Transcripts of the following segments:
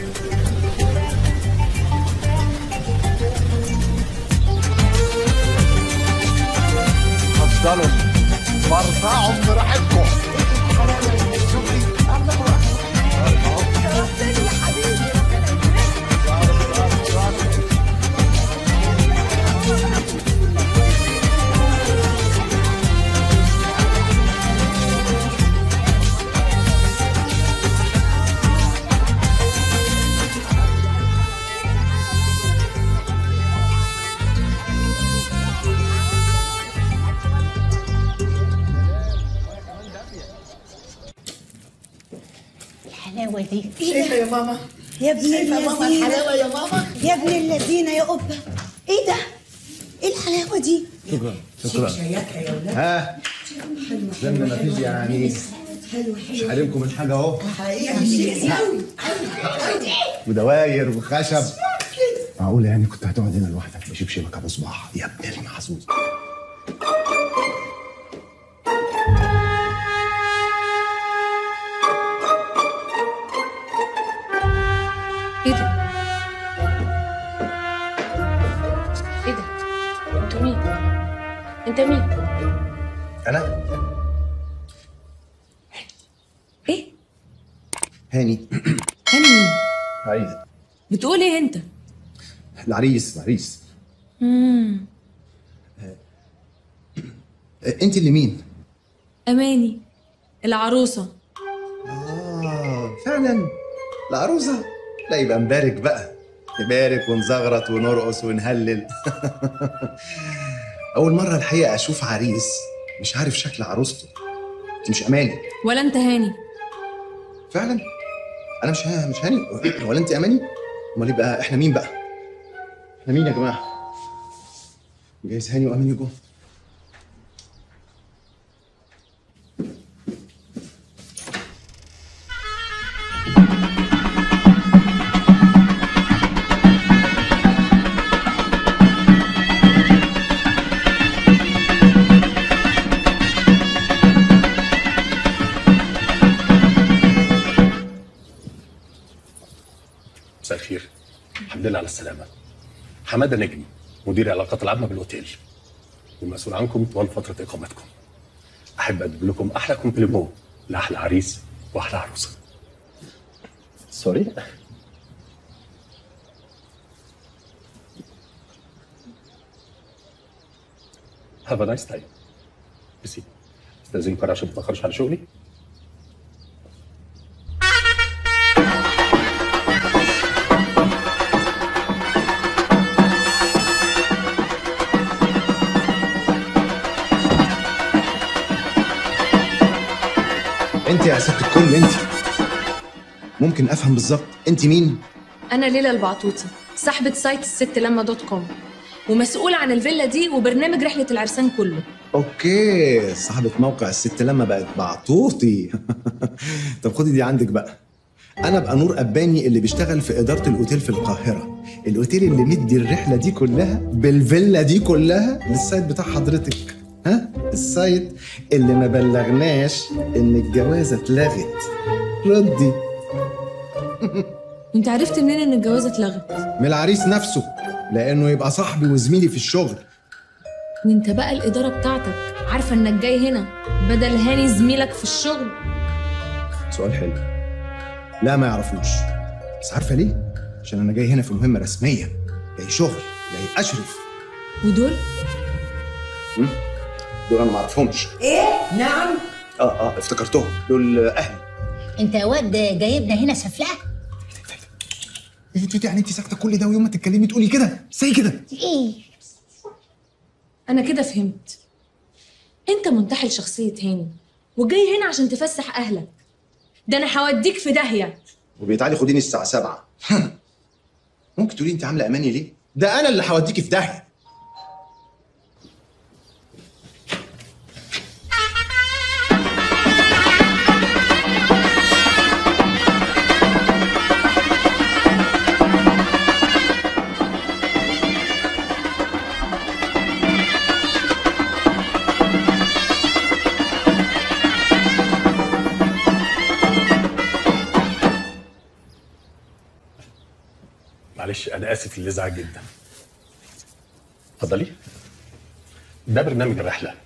اتفضلوا برفعوا براحتكم الحلاوه دي شايفه يا ماما يا ابن شايفه يا ماما اللذينه الحلاوه يا ماما يا ابن اللذينه يا قبه ايه ده ايه الحلاوه دي شكرا شكرا شياكه يا ولاد ها زي ما فيش يعني مش حارمكم من حاجه اهو حقيقه شيك قوي ودواير وخشب معقول يعني كنت هتقعد هنا لوحدك بشبشبك ابو صباح يا ابن المحظوظ ايه ده؟ ايه ده؟ انتوا مين؟ انت مين؟ انا ايه؟ هاني هاني مين؟ عايز بتقول ايه انت؟ العريس العريس امم انت اللي مين اماني العروسه اه فعلا العروسه لا يبقى مبارك بقى نبارك ونزغرط ونرقص ونهلل اول مره الحقيقه اشوف عريس مش عارف شكل عروسته انت مش اماني ولا انت هاني فعلا انا مش ها مش هاني ولا انت اماني امال يبقى احنا مين بقى احنا مين يا جماعه جايز هاني واماني جم مساء الخير الحمد لله على السلامة حمادة نجم مدير العلاقات العامة بالأوتيل والمسؤول عنكم طوال فترة إقامتكم أحب أقدم لكم أحلى كومبليمون لأحلى عريس وأحلى عروسة سوري هاف ا نايس تايم بسي استاذنكم عشان ما اتاخرش على شغلي انت يا ست الكل انت ممكن افهم بالظبط انت مين انا ليلى البعطوطي صاحبه سايت الست لما دوت كوم ومسؤول عن الفيلا دي وبرنامج رحله العرسان كله اوكي صاحبة موقع الست لما بقت بعطوطي طب خدي دي عندك بقى انا ابقى نور اباني اللي بيشتغل في اداره الاوتيل في القاهره الاوتيل اللي مدي الرحله دي كلها بالفيلا دي كلها للسايت بتاع حضرتك ها السايت اللي ما بلغناش ان الجوازه اتلغت ردي وانت عرفت منين ان الجوازه اتلغت من العريس نفسه لانه يبقى صاحبي وزميلي في الشغل وانت بقى الاداره بتاعتك عارفه انك جاي هنا بدل هاني زميلك في الشغل سؤال حلو لا ما يعرفوش بس عارفه ليه عشان انا جاي هنا في مهمه رسميه جاي شغل جاي اشرف ودول دول انا ما اعرفهمش ايه نعم اه اه افتكرتهم دول اهلي انت يا واد جايبنا هنا سفلقه ايه يعني انت ساكته كل ده ويوم ما تتكلمي تقولي كده ازاي كده ايه انا كده فهمت انت منتحل شخصيه هاني وجاي هنا عشان تفسح اهلك ده انا هوديك في داهيه وبيتعالي خديني الساعه 7 ممكن تقولي انت عامله اماني ليه ده انا اللي هوديكي في داهيه معلش انا اسف للازعاج جدا اتفضلي ده برنامج الرحله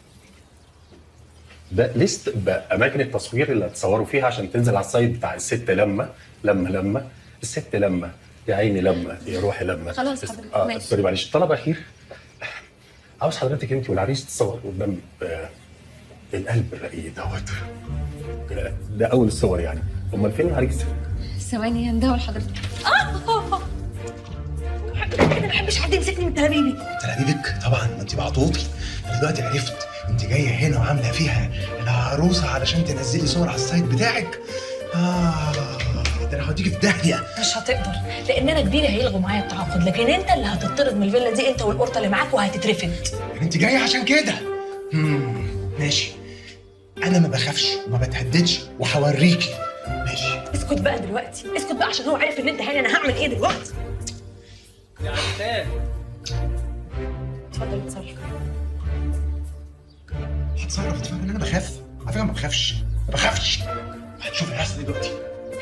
ده ليست باماكن التصوير اللي هتصوروا فيها عشان تنزل على السايت بتاع الست لما لما لما الست لما يا عيني لما يا روحي لما خلاص بس- حضرتك، اه ماشي. سوري معلش طلب اخير عاوز حضرتك انت والعريس تصوروا قدام آه القلب الرقيق دوت ده- ده اول الصور يعني امال فين العريس؟ ثواني هندهول حضرتك اه انا ما بحبش حد يمسكني من تلابيبي تلابيبك طبعا ما انت بعطوطي انا دلوقتي عرفت انت جايه هنا وعامله فيها العروسه علشان تنزلي صور على السايت بتاعك اه ده انا هوديكي في داهيه مش هتقدر لان انا كبيره هيلغوا معايا التعاقد لكن انت اللي هتطرد من الفيلا دي انت والقرطه اللي معاك وهتترفد يعني انت جايه عشان كده مم، ماشي انا ما بخافش وما بتهددش وهوريكي ماشي اسكت بقى دلوقتي اسكت بقى عشان هو عارف ان انت هاني انا هعمل ايه دلوقتي اتفضل اتصرف هتصرف انت فاهم ان انا بخاف على فكره ما بخافش ما بخافش هتشوف اللي هيحصل دلوقتي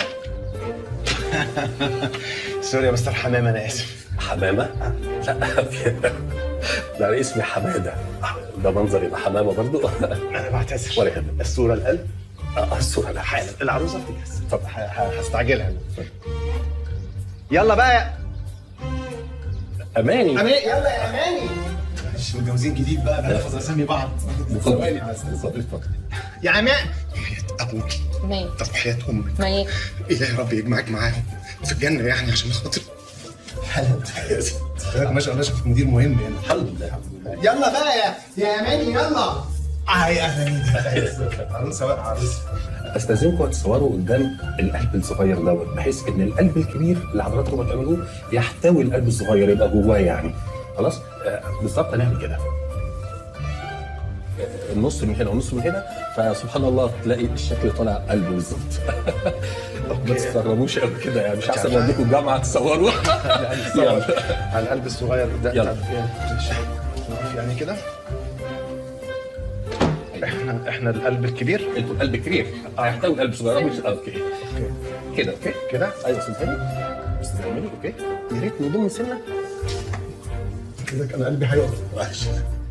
سوري يا مستر حمام انا اسف حمامه؟ لا في- لا انا اسمي حماده ده منظر يبقى حمامه برضو انا بعتذر ولا يهمك الصوره القلب اه الصوره لا حالا العروسه بتجهز طب ه- ه- هستعجلها أنا. يلا بقى يا اماني اماني يلا يا اماني معلش متجوزين جديد بقى بنحفظ اسامي بعض ثواني بس اتفضل اتفضل يا امان وحياة ابوك مين طب وحياة امك مين إلهي ربي يجمعك معاهم في الجنة يعني عشان خاطر حلال ما شاء الله شفت مدير مهم يعني الحمد لله يلا بقى يا يا اماني يلا هاي اهلا عروسه بقى عروسه استاذنكم تصوروا قدام القلب الصغير دوت بحيث ان القلب الكبير اللي حضراتكم هتعملوه يحتوي القلب الصغير يبقى جواه يعني خلاص آه، بالظبط هنعمل كده آه، النص من هنا والنص من هنا فسبحان الله تلاقي الشكل طالع قلب بالظبط ما تستغربوش قوي كده يعني مش احسن اوديكم الجامعه تصوروا يلا على القلب الصغير ده يلا. ماشي. نقف يعني كده احنا احنا القلب الكبير انتوا القلب كبير هيحتوي القلب الصغير مش اوكي كده اوكي كده ايوه استاذ هاني استاذ هاني اوكي يا ريت نضم سنه كده كان قلبي هيقف معلش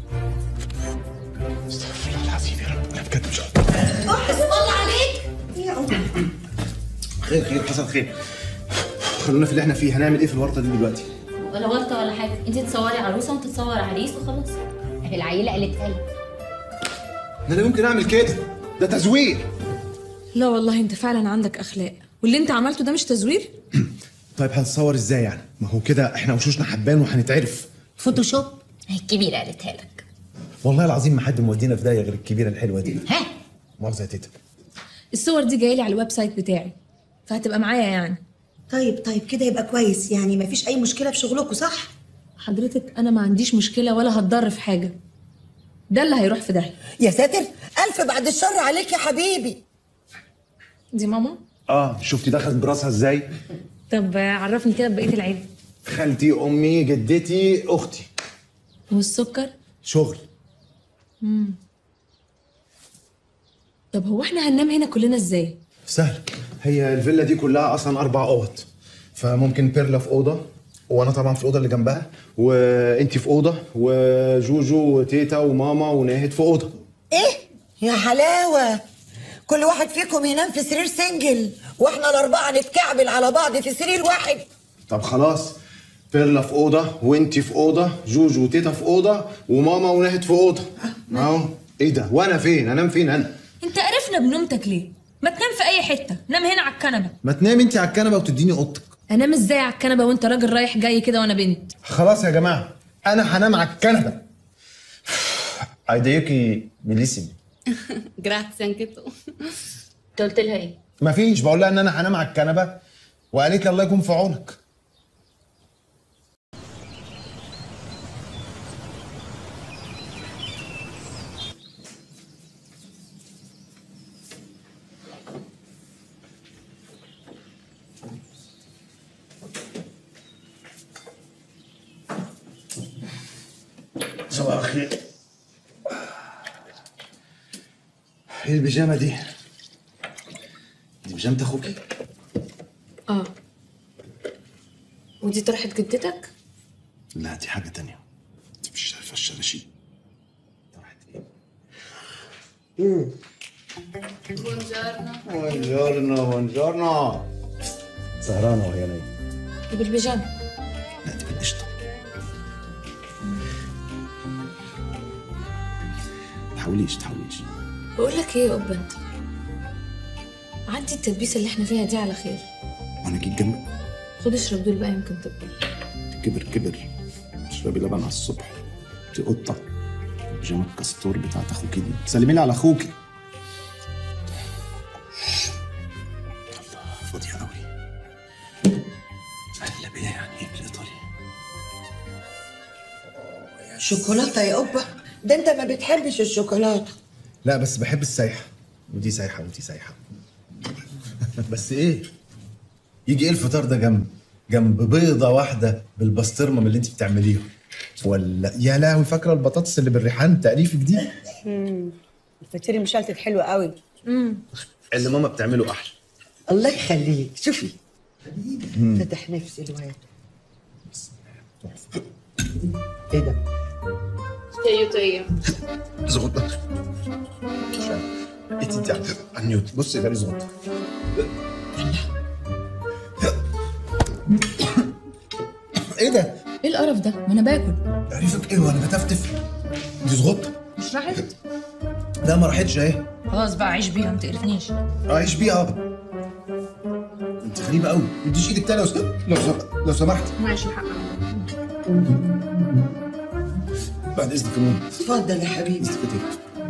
استغفر الله العظيم يا رب انا بجد مش قادر حسب الله عليك يا عمر خير خير حصل خير خلونا في اللي احنا فيه هنعمل ايه في الورطه دي دلوقتي ولا ورطه ولا حاجه انت تصوري عروسه وانت تصور عريس وخلاص اهي العيله قالتها لي انا لا يمكن اعمل كده ده تزوير لا والله انت فعلا عندك اخلاق واللي انت عملته ده مش تزوير طيب هنتصور ازاي يعني ما هو كده احنا وشوشنا حبان وهنتعرف فوتوشوب اهي الكبيره قالتها لك والله العظيم ما حد مودينا في داهيه غير الكبيره الحلوه دي ها مؤاخذه يا تيتا الصور دي جايه لي على الويب سايت بتاعي فهتبقى معايا يعني طيب طيب كده يبقى كويس يعني مفيش اي مشكله في شغلكم صح حضرتك انا ما عنديش مشكله ولا هتضر في حاجه ده اللي هيروح في داهيه يا ساتر ألف بعد الشر عليك يا حبيبي دي ماما اه شفتي دخلت براسها ازاي طب عرفني كده بقيه العيله خالتي امي جدتي اختي والسكر شغل طب هو احنا هننام هنا كلنا ازاي سهل هي الفيلا دي كلها اصلا اربع اوض فممكن بيرلا في اوضه وانا طبعا في الاوضه اللي جنبها وانتي في اوضه وجوجو وتيتا وماما وناهد في اوضه إيه يا حلاوة كل واحد فيكم ينام في سرير سنجل واحنا الأربعة نتكعبل على بعض في سرير واحد طب خلاص بيرلا في اوضه وانتي في اوضه جوجو وتيتا في اوضه وماما وناهد في اوضه اهو ايه ده وانا فين انام فين انا انت قرفنا بنومتك ليه ما تنام في اي حته نام هنا على الكنبه ما تنام انتي على الكنبه وتديني اوضتك انام ازاي على الكنبه وانت راجل رايح جاي كده وانا بنت خلاص يا جماعه انا هنام على الكنبه ايديكي بليسيمي جراتسي انكتو انت قلت لها ايه مفيش بقول لها ان انا هنام على الكنبه وقالت لي الله يكون في عونك صباح الخير ايه البيجامه دي؟ دي بيجامه اخوكي؟ اه ودي طرحة جدتك لا دي حاجه تانية دي مش عارفه الشراشيب راحت ايه بونجورنو بونجورنو سهرانه وهي نايمه دي بالبيجامة لا دي بالقشطه تحاوليش تحاوليش بقول لك ايه يا قبة انت عدي التدبيسة اللي احنا فيها دي على خير وانا جيت جنبك خد اشرب دول بقى يمكن تكبر كبر كبر تشربي لبن على الصبح دي قطه بيجامه الكستور بتاعت اخوكي دي سلمي لي على اخوكي الله فاضيه قوي اهلا بيا يعني ايه بالايطالي شوكولاته يا قبه ده انت ما بتحبش الشوكولاته لا بس بحب السايحه ودي سايحه ودي سايحه بس ايه يجي ايه الفطار ده جنب جنب بيضه واحده بالبسطرمه من اللي انت بتعمليها ولا يا لهوي فاكره البطاطس اللي بالريحان تأليفك دي الفطير المشلتت حلو قوي اللي ماما بتعمله احلى الله يخليك شوفي فتح نفسي الواد ايه ده زغطة انت انت على النيوت بصي غير زغطة ايه ده؟ ايه القرف ده ما انا باكل تعريفك ايه وانا بتفتف دي زغطة مش راحت لا ما راحتش اهي خلاص بقى عيش بيها ما تقرفنيش عايش بيها اه انت غريبة قوي ما تديش ايدك تاني لو س- لو س- لو سمحت ماشي حق بعد اذنك يا ماما اتفضل يا حبيبي استفدت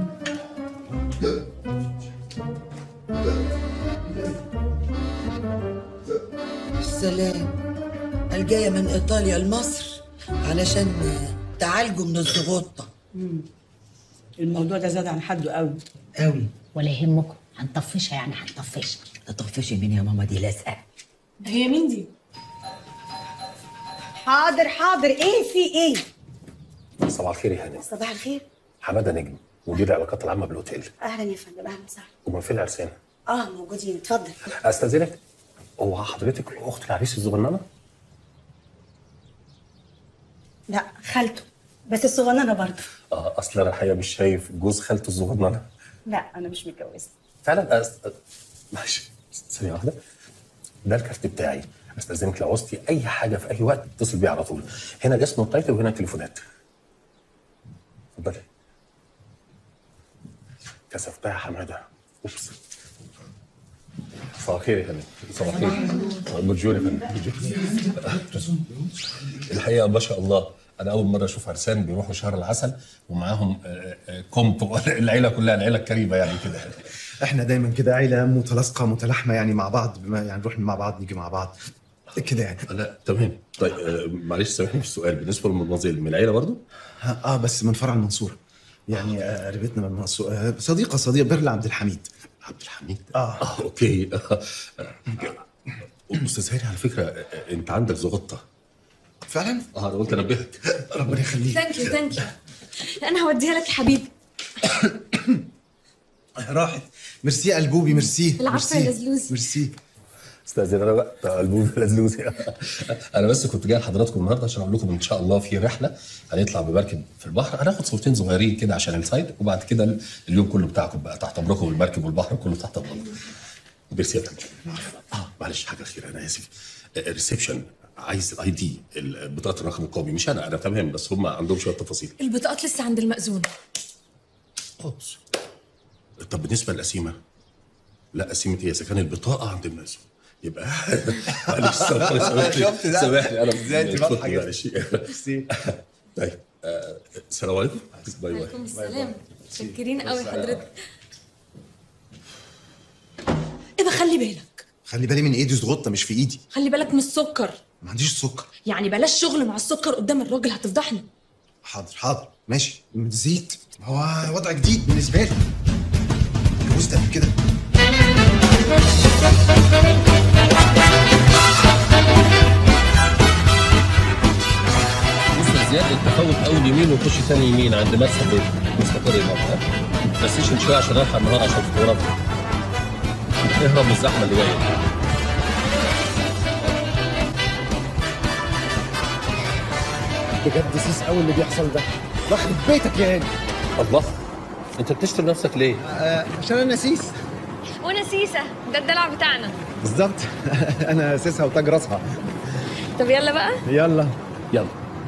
السلام الجاية من إيطاليا لمصر علشان تعالجوا من الزغطة الموضوع ده زاد عن حده قوي قوي ولا يهمكم هنطفشها يعني هنطفشها تطفشي مين يا ماما دي لازقة هي مين دي حاضر حاضر ايه في ايه صباح الخير يا هانم صباح الخير حماده نجم مدير العلاقات العامه بالاوتيل اهلا يا فندم اهلا وسهلا ومن فين العرسان اه موجودين اتفضل استاذنك هو حضرتك اخت العريس الصغننه لا خالته بس الصغننه برضه اه اصل انا الحقيقه مش شايف جوز خالته الصغننه لا انا مش متجوزه فعلا أست... ماشي ثانيه واحده ده الكارت بتاعي استاذنك لو عوزتي اي حاجه في اي وقت اتصل بيه على طول هنا اسم التايتل وهنا تليفونات اتفضلي كسفتها يا حماده اوبس صباح الخير يا فندم صباح الخير بونجور يا فندم بونجور. الحقيقه ما شاء الله انا اول مره اشوف عرسان بيروحوا شهر العسل ومعاهم آه، آه، كومب العيله كلها العيله الكريمه يعني كده احنا دايما كده عيله متلاصقه متلاحمه يعني مع بعض بما يعني نروح مع بعض نيجي مع بعض كده يعني لا تمام طيب آه، معلش سامحني في السؤال بالنسبه للمناظر من العيله برضو اه آه، بس من فرع المنصوره يعني آه، قريبتنا من المنصوره آه، صديقه صديقه بيرلا عبد الحميد عبد الحميد اه اه اوكي آه، آه، استاذ هاني على فكره آه، انت عندك زغطه فعلا اه انا قلت انبهك ربنا يخليك ثانك يو ثانك يو انا هوديها لك يا حبيبي راحت ميرسي يا قلبوبي ميرسي العفو ميرسي. يا لزلوز. ميرسي استاذن انا بقى بتاع قلبوبي لزلوزي انا بس كنت جاي لحضراتكم النهارده عشان اقول لكم ان شاء الله في رحله هنطلع بمركب في البحر هناخد صورتين صغيرين كده عشان السايد وبعد كده اليوم كله بتاعكم بقى تحت امركم والمركب والبحر كله تحت امركم ميرسي يا فندم اه معلش حاجه اخيره انا اسف الريسبشن عايز الاي دي بطاقه الرقم القومي مش انا انا تمام بس هم عندهم شويه تفاصيل البطاقات لسه عند المأذون خلاص طب بالنسبه للقسيمه لا قسيمه ايه اذا كان البطاقه عند المأذون يبقى معلش سامحني سامحني شفت ده؟ سامحني انا ازاي انت فوتني بضحك؟ معلش ميرسي طيب آه، السلام عليكم باي باي عليكم السلام متشكرين قوي حضرتك ابقى خلي بالك خلي بالي من ايدي زغطه مش في ايدي خلي بالك من السكر ما عنديش سكر يعني بلاش شغل مع السكر قدام الراجل هتفضحنا حاضر حاضر ماشي زيت هو وضع جديد بالنسبه لي اتجوزت قبل كده بص يا زياد انت فوت اول يمين وخش ثاني يمين عند مرسى بيت مستقر هناك ها بس تستيشن شويه عشان الحق النهار عشان فوتوغرافي اهرب من الزحمه اللي جايه بجد سيس قوي اللي بيحصل ده واخد بيتك يا هاني الله انت بتشتم نفسك ليه؟ آه عشان انا سيس وانا سيسه ده الدلع بتاعنا بالظبط انا سيسها وتاج راسها طب يلا بقى يلا يلا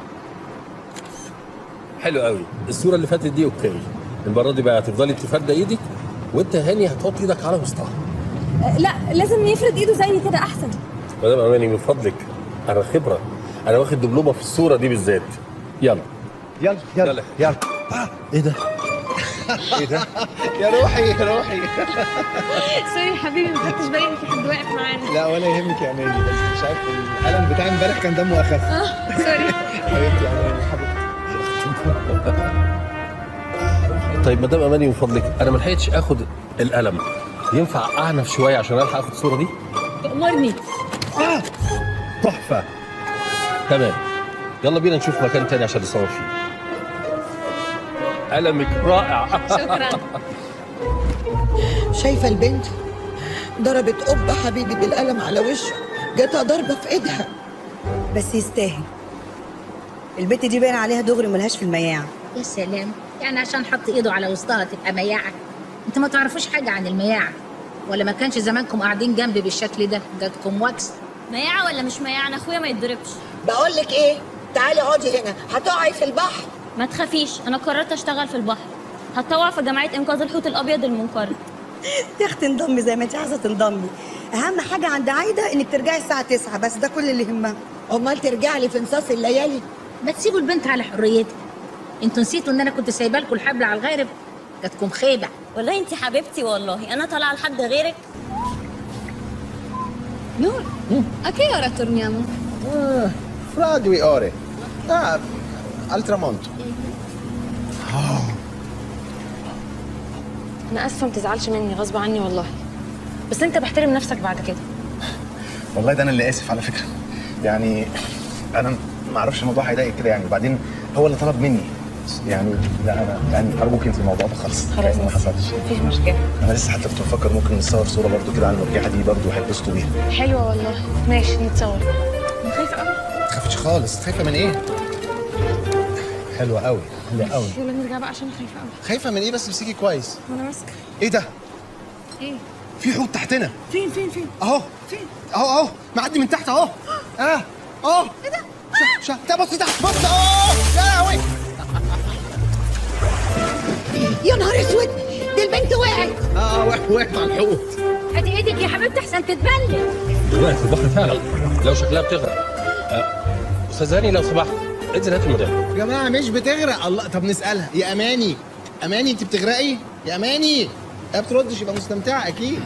حلو قوي الصوره اللي فاتت دي اوكي المره دي بقى هتفضلي تفردى ايدك وانت يا هاني هتحط ايدك على وسطها لا لازم يفرد ايده زي كده احسن مدام اماني من فضلك انا خبره انا واخد دبلومه في الصوره دي بالذات يلا يلا يلا يلا. يلا ايه ده؟ ايه ده؟ يا روحي يا روحي سوري حبيبي ما خدتش بالي ان في حد واقف معانا لا ولا يهمك يا ناني بس مش عارف القلم بتاع امبارح كان دمه اخف اه سوري حبيبتي يا ناني حبيبتي طيب مدام اماني من فضلك انا ما لحقتش اخد القلم ينفع اعنف شويه عشان الحق اخد الصوره دي؟ تأمرني تحفه تمام يلا بينا نشوف مكان تاني عشان نصور فيه قلمك رائع شكرا شايفه البنت ضربت قبة حبيبي بالقلم على وشه جاتها ضربه في ايدها بس يستاهل البت دي باين عليها دغري ملهاش في المياعة يا سلام يعني عشان حط ايده على وسطها تبقى مياعه انت ما تعرفوش حاجه عن المياعه ولا ما كانش زمانكم قاعدين جنبي بالشكل ده جاتكم وكس مياعة ولا مش مياعة انا اخويا ما يتضربش بقول لك ايه تعالي اقعدي هنا هتقعي في البحر ما تخافيش انا قررت اشتغل في البحر هتطوع في جمعية انقاذ الحوت الابيض المنقرض يا اختي انضمي زي ما انت عايزه تنضمي اهم حاجه عند عايده انك ترجعي الساعه 9 بس ده كل اللي يهمها امال ترجعي لي في نصاص الليالي ما تسيبوا البنت على حريتها انتوا نسيتوا ان انا كنت سايبه لكم الحبل على الغارب جاتكم خيبه والله انت حبيبتي والله انا طالعه لحد غيرك نور a che ora torniamo? fra due ore ah, al tramonto انا اسفه ما تزعلش مني غصب عني والله بس انت بحترم نفسك بعد كده والله ده انا اللي اسف على فكره يعني انا ما اعرفش الموضوع هيضايق كده يعني وبعدين هو اللي طلب مني يعني لا انا يعني ارجوك انت الموضوع ده خالص خلاص ما حصلش مفيش مشكله انا لسه حتى كنت بفكر ممكن نصور صوره برضو كده عن المرجحه دي برضو هيتبسطوا بيها حلوه والله ماشي نتصور انا خايفه قوي ما تخافيش خالص خايفه من ايه حلوه قوي حلوه قوي يلا نرجع بقى عشان خايفه قوي خايفه من ايه بس امسكي كويس وانا ماسكه ايه ده ايه في حوت تحتنا فين فين فين اهو فين اهو اهو معدي من تحت اهو اه اه ايه ده شا شا تعال بص تحت بص اه يا لهوي يا نهار اسود دي البنت وقعت اه وقعت وقعت على الحوت ادي ايدك يا حبيبتي احسن تتبلل وقعت في البحر فعلا لو شكلها بتغرق آه، استاذ هاني لو سمحت انزل هات المدام يا جماعه مش بتغرق الله طب نسالها يا اماني اماني انت بتغرقي يا اماني هي بتردش يبقى مستمتعه اكيد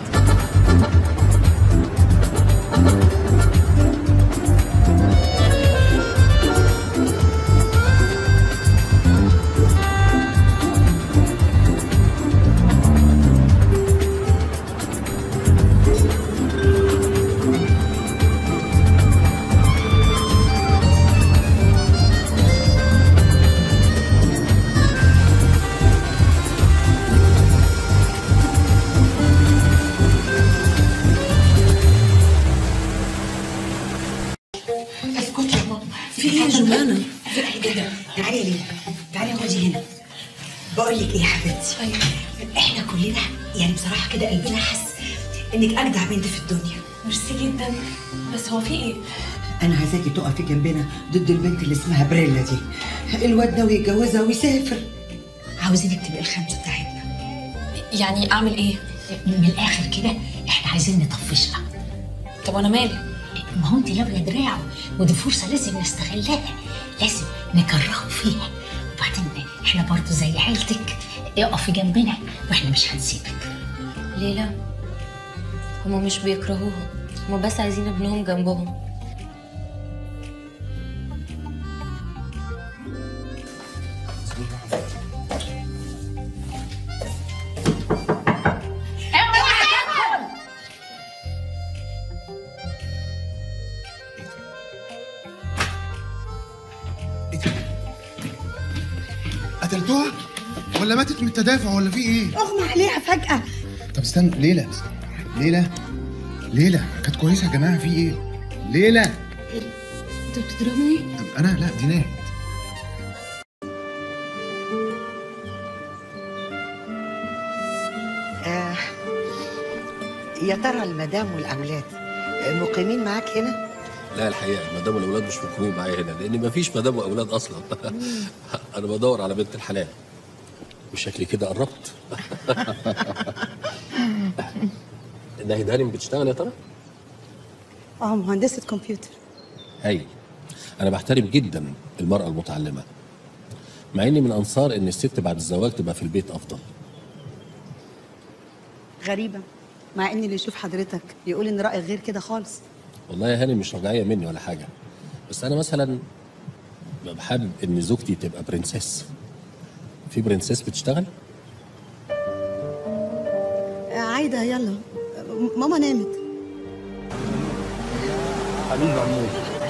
اسكتي يا ماما في ايه يا جمانه في ايه كده تعالي يا ليلى تعالي اقعدي هنا بقول لك ايه يا حبيبتي ايوه احنا كلنا يعني بصراحه كده قلبنا حس انك اجدع بنت في الدنيا ميرسي جدا بس هو في ايه انا عايزاكي تقفي جنبنا ضد البنت اللي اسمها بريلا دي الواد ده ويتجوزها ويسافر عاوزينك تبقي الخمسه بتاعتنا يعني اعمل ايه من الاخر كده احنا عايزين نطفشها طب انا مالي ما هو انت لابيه دراعه ودي فرصه لازم نستغلها لازم نكرهه فيها وبعدين احنا برضو زي عيلتك اقفي جنبنا واحنا مش هنسيبك ليلى هما مش بيكرهوها هما بس عايزين ابنهم جنبهم قتلتوها ولا ماتت من التدافع ولا في ايه اغمى عليها فجاه طب استنى ليلى ليلى ليلى كانت كويسه يا جماعه في ايه ليلى انتوا بتضربوني طب انا لا دي ناهد يا ترى المدام والاولاد مقيمين معاك هنا لا الحقيقه المدام والاولاد مش مقيمين معايا هنا لان مفيش مدام واولاد اصلا انا بدور على بنت الحلال وشكلي كده قربت ناهد هانم بتشتغل يا ترى؟ اه مهندسه كمبيوتر هايل انا بحترم جدا المراه المتعلمه مع اني من انصار ان الست بعد الزواج تبقى في البيت افضل غريبه مع ان اللي يشوف حضرتك يقول ان رايك غير كده خالص والله يا هاني مش رجعيه مني ولا حاجه بس انا مثلا ببقى حابب ان زوجتي تبقى برنسيس في برنسيس بتشتغل آه، عايده يلا آه، ماما نامت حبيبي عمور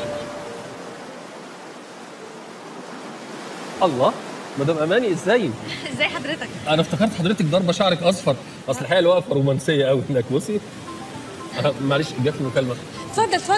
الله مدام اماني ازاي ازاي حضرتك انا افتكرت حضرتك ضربه شعرك اصفر اصل الحقيقه الوقفه رومانسيه قوي هناك بصي أه، معلش جات لي مكالمه اتفضل اتفضل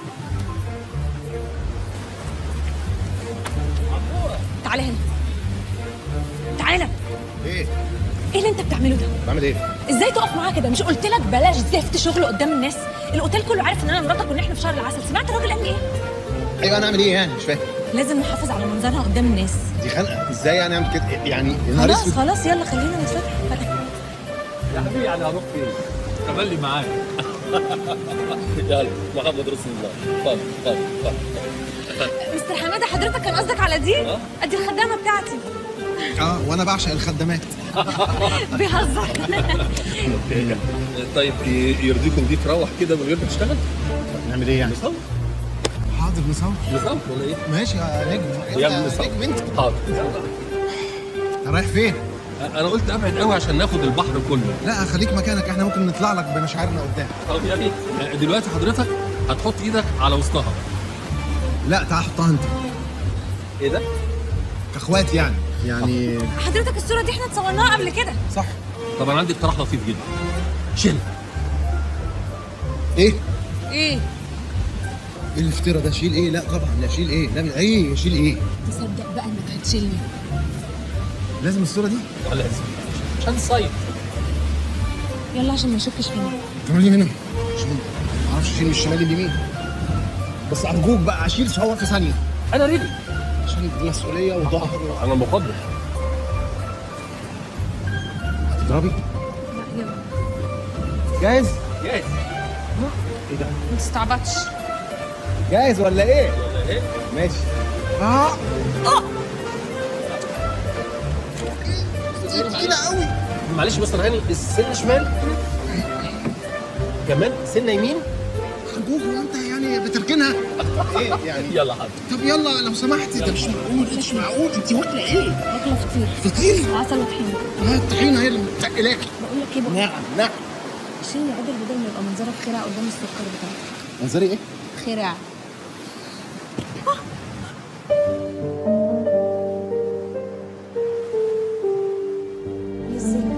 تعالى هنا تعالى ايه ايه اللي انت بتعمله ده بعمل ايه ازاي تقف معاه كده مش قلت لك بلاش زفت شغل قدام الناس الاوتيل كله عارف ان انا مراتك وان احنا في شهر العسل سمعت الراجل قال لي ايه ايوه انا اعمل ايه يعني مش فاهم لازم نحافظ على منظرها قدام الناس دي خنقه ازاي يعني اعمل كده يعني يا نهار خلاص اسود خلاص يلا خلينا نتفتح يا حبيبي يعني هروح فين؟ تملي معاك يلا محمد رسول الله اتفضل اتفضل اتفضل مستر حماده حضرتك كان قصدك على دي ادي الخدامه بتاعتي اه وانا بعشق الخدامات بيهزر طيب يرضيكم دي تروح كده من غير ما تشتغل؟ نعمل ايه يعني نصور حاضر نصور نصور ولا ايه؟ ماشي يا نجم يلا نصور نجم انت حاضر انت رايح فين انا قلت ابعد قوي عشان ناخد البحر كله لا خليك مكانك احنا ممكن نطلع لك بمشاعرنا قدام طب يا ريت دلوقتي حضرتك هتحط ايدك على وسطها لا تعال حطها انت ايه ده؟ كاخوات يعني يعني حضرتك الصوره دي احنا اتصورناها قبل كده صح طب انا عندي اقتراح لطيف جدا شيل ايه ايه ايه الافتراء ده شيل ايه لا طبعا لا شيل ايه لا ايه شيل ايه تصدق بقى انك هتشيلني لازم الصوره دي لازم عشان تصيد يلا عشان ما يشكش فينا تعملي هنا عشان ما اعرفش اشيل من الشمال اليمين بس ارجوك بقى اشيل صور في ثانيه انا ريدي عشان المسؤوليه وظهر انا مقدر هتضربي جاهز جاهز ما تستعبطش جاهز ولا ايه ولا ايه؟ ماشي اه تقيلة قوي معلش يا مستر هاني السن شمال كمان سنه يمين ارجوك هو انت يعني بتركنها ايه يعني يلا حاضر طب يلا لو سمحتي ده مش معقول مش معقول انت واكله ايه واكله فطير فطير عسل وطحينه اه الطحينه هي اللي متقلاكي بقول لك ايه بقى نعم نعم شيلني عدل بدل ما يبقى منظرك خرع قدام السكر بتاعك منظري ايه خرع ازاي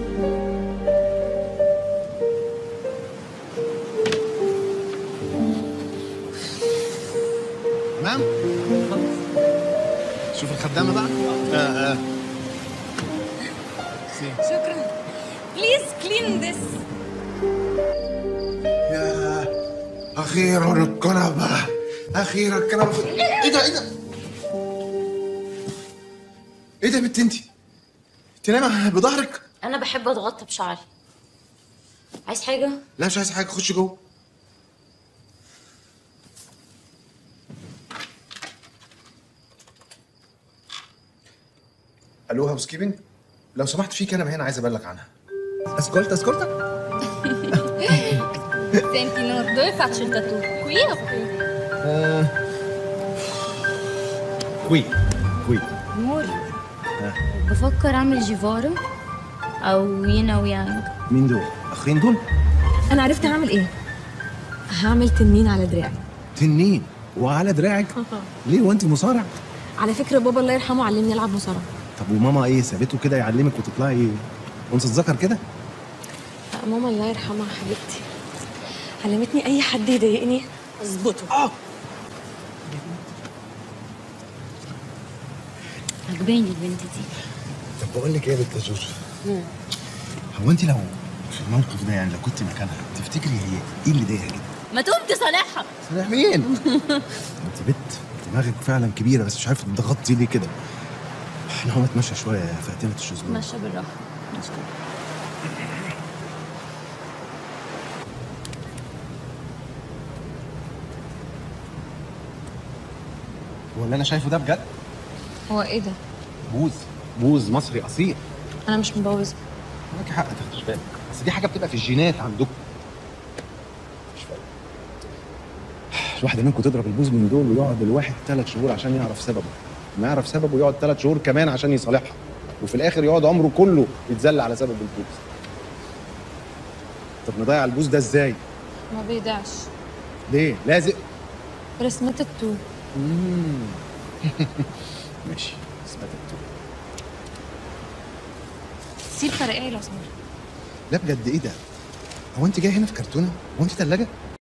تمام شوف الخدامه بقى اه اه شكرا بليز كلين ذس يا اخيرا الكنبه اخيرا الكنبه ايه ده ايه ده ايه ده يا بنت انت انت نايمه بظهرك انا بحب اتغطى بشعري عايز حاجه لا مش عايز حاجه خش جوه الو هاوس كيبنج لو سمحت في كنبه هنا عايز ابلغ عنها اسكولت اسكولتا Senti, no, dove faccio il tattoo? Qui o qui? كوي كوي نور بفكر اعمل جيفارا او ينا ويانج مين دول اخرين دول انا عرفت هعمل ايه هعمل تنين على دراعي تنين وعلى دراعك ليه وانت مصارع على فكره بابا الله يرحمه علمني العب مصارعه طب وماما ايه سابته كده يعلمك وتطلعي انثى الذكر كده لا، ماما الله يرحمها حبيبتي علمتني اي حد يضايقني اظبطه اه عجباني البنت دي طب بقول لك ايه يا بنت جوجو هو انت لو في الموقف ده يعني لو كنت مكانها تفتكري هي ايه اللي ضايقها جدا؟ ما تقوم تصالحها صالح مين؟ انت بنت دماغك فعلا كبيره بس مش عارفه تضغطي ليه كده احنا هو نتمشى شويه يا فاتنه الشزلون ماشي بالراحه ماشي هو اللي انا شايفه ده بجد هو ايه ده بوز بوز مصري اصيل انا مش مبوظه معاكي حق تاخديش بالك بس دي حاجه بتبقى في الجينات عندكم مش فاهم الواحد منكم تضرب البوز من دول ويقعد الواحد ثلاث شهور عشان يعرف سببه ما يعرف سببه يقعد ثلاث شهور كمان عشان يصالحها وفي الاخر يقعد عمره كله يتذل على سبب البوز طب نضيع البوز ده ازاي ما بيدعش ليه لازق رسمة التو مم. ماشي اسمها تاتو سيب فرقعي لو سمحت لا بجد ايه ده هو انت جاي هنا في كرتونه هو انت ثلاجه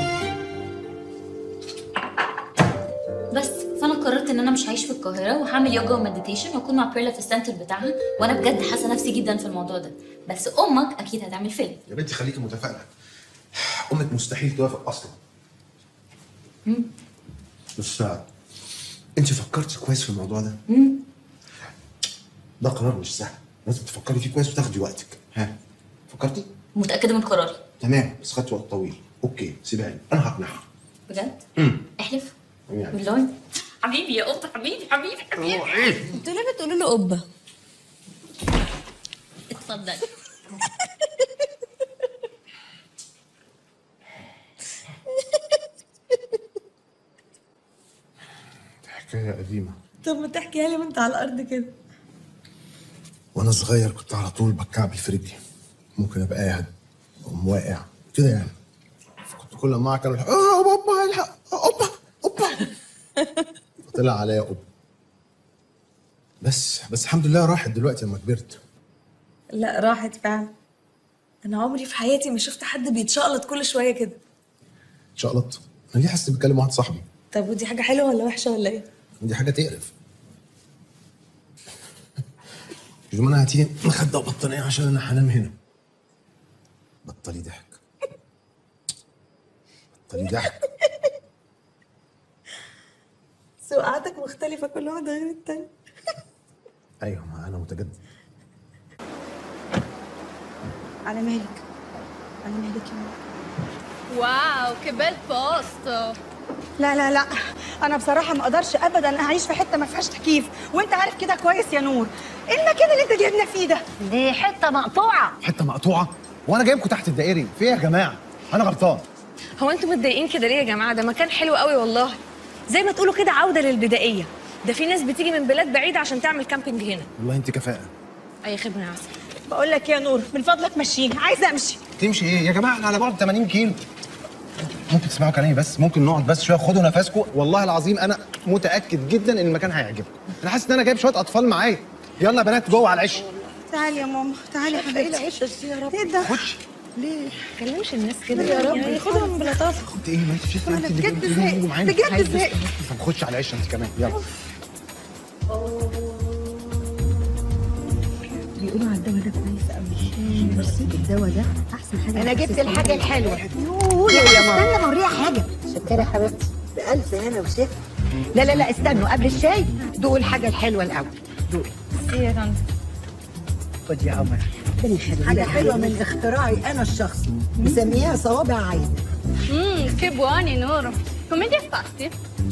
بس فانا قررت ان انا مش هعيش في القاهره وهعمل يوجا ومديتيشن واكون مع بيرلا في السنتر بتاعها وانا بجد حاسه نفسي جدا في الموضوع ده بس امك اكيد هتعمل فيلم يا بنتي خليكي متفائله امك مستحيل توافق اصلا مم. بس انت فكرتي كويس في الموضوع ده مم. ده قرار مش سهل لازم تفكري فيه كويس وتاخدي وقتك ها فكرتي متاكده من قراري تمام بس خدت وقت طويل اوكي سيبها لي انا هقنعها بجد امم احلف يعني بالله حبيبي يا قطه حبيبي حبيبي حبيبي ايه انتوا ليه بتقولوا له قبه اتفضل حكايه قديمه طب ما تحكيها لي وانت على الارض كده وانا صغير كنت على طول بتكعبل في رجلي ممكن ابقى قاعد اقوم واقع كده يعني فكنت كل ما كانوا يلحق اه بابا الحق اوبا اوبا طلع عليا اوبا بس بس الحمد لله راحت دلوقتي لما كبرت لا راحت فعلا انا عمري في حياتي ما شفت حد بيتشقلط كل شويه كده شقلط انا ليه حاسس بكلم واحد صاحبي طب ودي حاجه حلوه ولا وحشه ولا ايه دي حاجه تقرف جمانة هاتيلي مخدة وبطانية عشان انا هنام هنا بطلي ضحك بطلي ضحك سوقعتك مختلفه كل واحده غير التانيه ايوه ما انا متجدد على مالك على مالك يا ماما واو che bel posto لا لا لا انا بصراحه ما اقدرش ابدا اعيش في حته ما فيهاش تكييف وانت عارف كده كويس يا نور ايه المكان اللي انت جايبنا فيه ده دي حته مقطوعه حته مقطوعه وانا جايبكم تحت الدائري في ايه يا جماعه انا غلطان هو انتوا متضايقين كده ليه يا جماعه ده مكان حلو قوي والله زي ما تقولوا كده عوده للبدائيه ده في ناس بتيجي من بلاد بعيده عشان تعمل كامبينج هنا والله انت كفاءه اي خدمه يا عسل بقول لك يا نور من فضلك مشيني عايزه امشي تمشي ايه يا جماعه احنا على بعد 80 كيلو ممكن تسمعوا كلامي بس ممكن نقعد بس شويه خدوا نفسكم والله العظيم انا متاكد جدا ان المكان هيعجبكم انا حاسس ان انا جايب شويه اطفال معايا يلا يا بنات جوه على العش تعالي يا ماما تعالي يا حبيبتي ايه العيشه دي يا رب ايه ده خش ليه ما تكلمش الناس كده يا رب يعني خدهم بلطافه انت ايه ما انت شايفه أنا انت اللي بجد بتقولي زهقت. يجوا معانا بجد عايز بس- زهقت. طب خش على العش انت كمان يلا بيقولوا على الدواء ده كويس قوي بصي الدواء ده احسن حاجه انا جبت الحاجه الحلوه يوه يا ماما. استنى موريها حاجه شكرا يا حبيبتي بألف هنا وشفا لا لا لا استنوا قبل الشاي دوقوا الحاجه الحلوه الاول دوقي ايه يا طنط خد يا عمر حاجه حلوه من اختراعي انا الشخصي مسميها صوابع عين Mmm, che buoni, Noro. Come li hai fatti?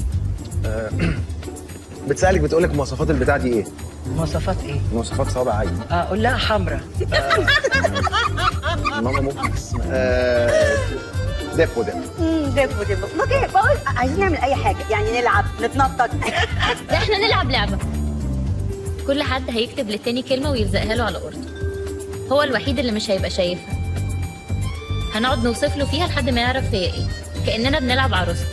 بتسالك بتقول لك مواصفات البتاع دي ايه مواصفات ايه؟ مواصفات صوابع عين اه قول لها حمراء ماما ممكن آه ديبو ديبو امم دبو دبو ما جاي بقول عايزين نعمل اي حاجه يعني نلعب نتنطط لا احنا نلعب لعبه كل حد هيكتب للتاني كلمه ويلزقها له على قرطه هو الوحيد اللي مش هيبقى شايفها هنقعد نوصف له فيها لحد ما يعرف هي ايه كاننا بنلعب عروسه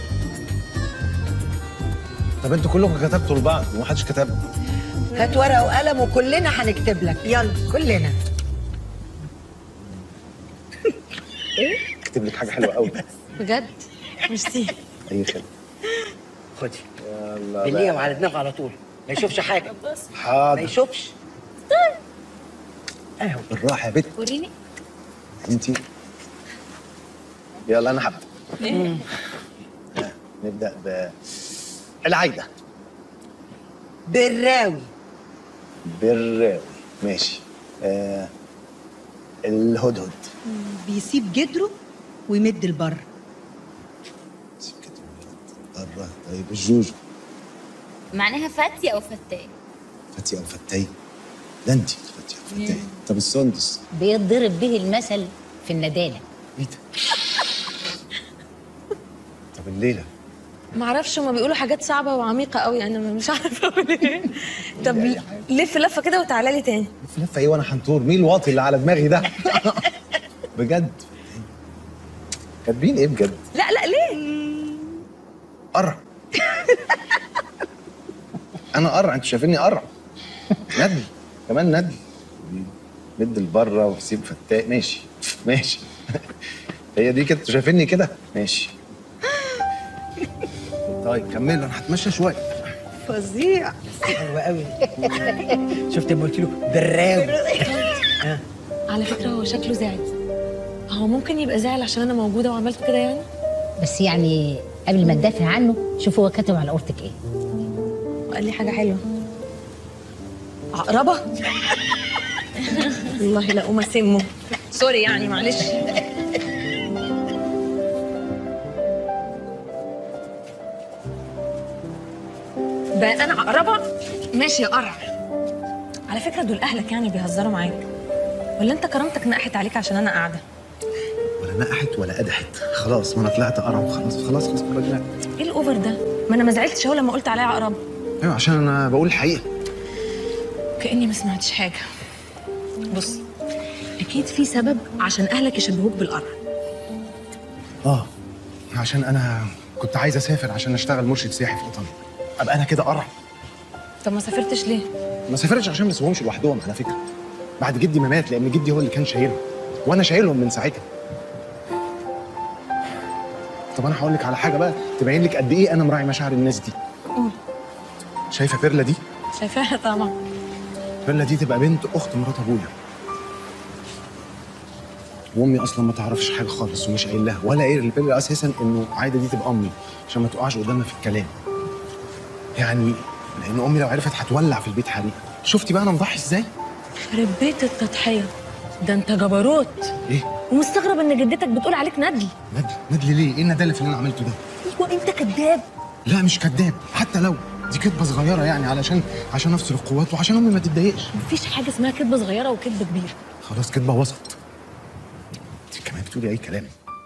طب انتوا كلكم كتبتوا لبعض ومحدش كتب هات ورقه وقلم وكلنا هنكتب لك يلا كلنا اكتب لك حاجه حلوه قوي بجد ميرسي اي خدمه خدي يلا بالليه بقى. وعلى دماغه على طول ما يشوفش حاجه ما حاضر يشوفش اهو بالراحه يا بت وريني انتي يلا انا هبدا ها، نبدا ب العايده براوي بالراوي ماشي آه الهدهد بيسيب جدره ويمد البر بره طيب الجوجو معناها فتي او فتاي فتي او فتاي ده انت فتي او فتاي طب السندس بيضرب به المثل في الندالة طب الليله معرفش هما بيقولوا حاجات صعبة وعميقة قوي أنا مش عارفة أقول إيه طب لف لفة كده وتعالى لي تاني في لفه ايه وانا حنطور مين الواطي اللي على دماغي ده بجد كاتبين ايه بجد لا لا ليه؟ قرع انا قرع انتوا شايفيني قرع ندل كمان ندل مد لبره وسيب فتاء ماشي ماشي هي دي كده انتوا شايفيني كده ماشي طيب كملوا انا هتمشى شويه فظيع حلوة قوي شفت لما قلت له براوي على فكرة هو شكله زعل هو ممكن يبقى زعل عشان أنا موجودة وعملت كده يعني بس يعني قبل ما تدافع عنه شوف هو كاتب على قورتك ايه وقال لي حاجة حلوة عقربة والله لا أقوم أسمه سوري يعني معلش بقى أنا عقربة ماشي يا قرع على فكرة دول أهلك يعني بيهزروا معاك ولا أنت كرامتك نقحت عليك عشان أنا قاعدة ولا نقحت ولا قدحت خلاص ما انا طلعت قرع وخلاص خلاص خلاص خلاص إيه الأوفر ده؟ ما أنا ما زعلتش أهو لما قلت عليها عقربة ايوه عشان انا بقول الحقيقه كأني ما سمعتش حاجة بص أكيد في سبب عشان أهلك يشبهوك بالقرع اه عشان انا كنت عايز اسافر عشان اشتغل مرشد سياحي في ايطاليا ابقى انا كده قرع طب ما سافرتش ليه؟ ما سافرتش عشان ما اسيبهمش لوحدهم على فكره بعد جدي ما مات لان جدي هو اللي كان شايلهم وانا شايلهم من ساعتها طب انا هقول لك على حاجه بقى تبين لك قد ايه انا مراعي مشاعر الناس دي قول شايفه بيرلا دي شايفاها طبعا بيرلا دي تبقى بنت اخت مرات ابويا وامي اصلا ما تعرفش حاجه خالص ومش قايل لها ولا قايل لبيرلا اساسا انه عايده دي تبقى امي عشان ما تقعش قدامنا في الكلام يعني لان امي لو عرفت هتولع في البيت حريق شفتي بقى انا مضحي ازاي خرب بيت التضحية ده أنت جبروت ايه ومستغرب إن جدتك بتقول عليك ندل ندل ندل ليه ايه الندالة اللي انا عملته ده أيوة أنت كذاب لا مش كذاب حتى لو دي كدبه صغيره يعني علشان عشان افصل القوات وعشان امي ما تتضايقش مفيش حاجة اسمها كذبة صغيرة وكذبة كبيرة خلاص كدبه وسط انت كمان بتقولي اي كلام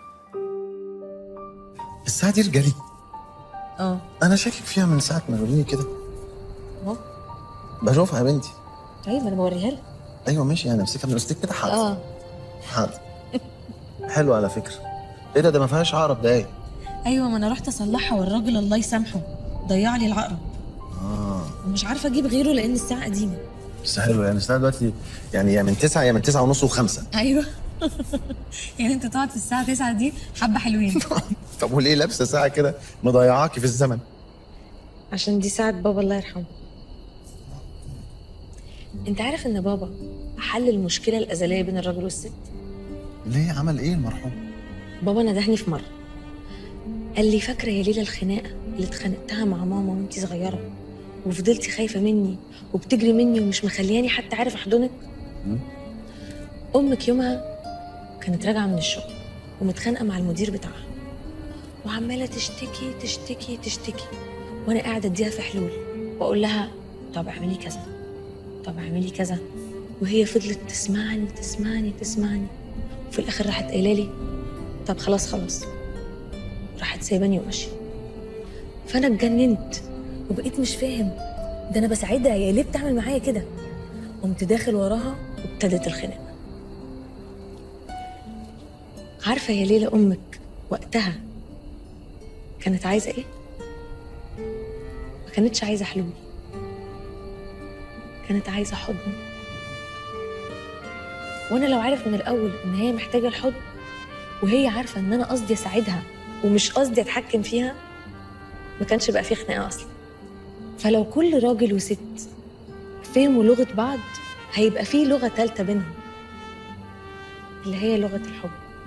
الساعه دي رجالي اه انا شاكك فيها من ساعه ما قالوا كده اهو بشوفها يا بنتي طيب أنا بوريها لك ايوه ماشي يعني امسكها من وسطك كده حاضر اه حاضر حلو على فكره ايه ده ده ما فيهاش عقرب ده ايه ايوه ما انا رحت اصلحها والراجل الله يسامحه ضيع لي العقرب اه ومش عارفه اجيب غيره لان الساعه قديمه بس حلو يعني الساعه دلوقتي يعني يا من تسعة يا من تسعة ونص وخمسة ايوه يعني انت تقعد في الساعه 9 دي حبه حلوين طب وليه لابسه ساعه كده مضيعاكي في الزمن عشان دي ساعه بابا الله يرحمه انت عارف ان بابا حل المشكله الازليه بين الراجل والست ليه عمل ايه المرحوم بابا ندهني في مره قال لي فاكره يا ليلى الخناقه اللي اتخانقتها مع ماما وانتي صغيره وفضلتي خايفه مني وبتجري مني ومش مخلياني حتى عارف احضنك امك يومها كانت راجعه من الشغل ومتخانقه مع المدير بتاعها وعماله تشتكي تشتكي تشتكي وانا قاعده اديها في حلول واقول لها طب اعملي كذا طب اعملي كذا وهي فضلت تسمعني تسمعني تسمعني وفي الاخر راحت قايله لي طب خلاص خلاص راحت سايباني وماشيه فانا اتجننت وبقيت مش فاهم ده انا بساعدها هي ليه بتعمل معايا كده قمت داخل وراها وابتدت الخناقه عارفه يا ليلى امك وقتها كانت عايزه ايه ما كانتش عايزه حلول كانت عايزه حضن وانا لو عارف من الاول ان هي محتاجه الحضن وهي عارفه ان انا قصدي اساعدها ومش قصدي اتحكم فيها ما كانش بقى في خناقه اصلا فلو كل راجل وست فهموا لغه بعض هيبقى في لغه ثالثه بينهم اللي هي لغه الحب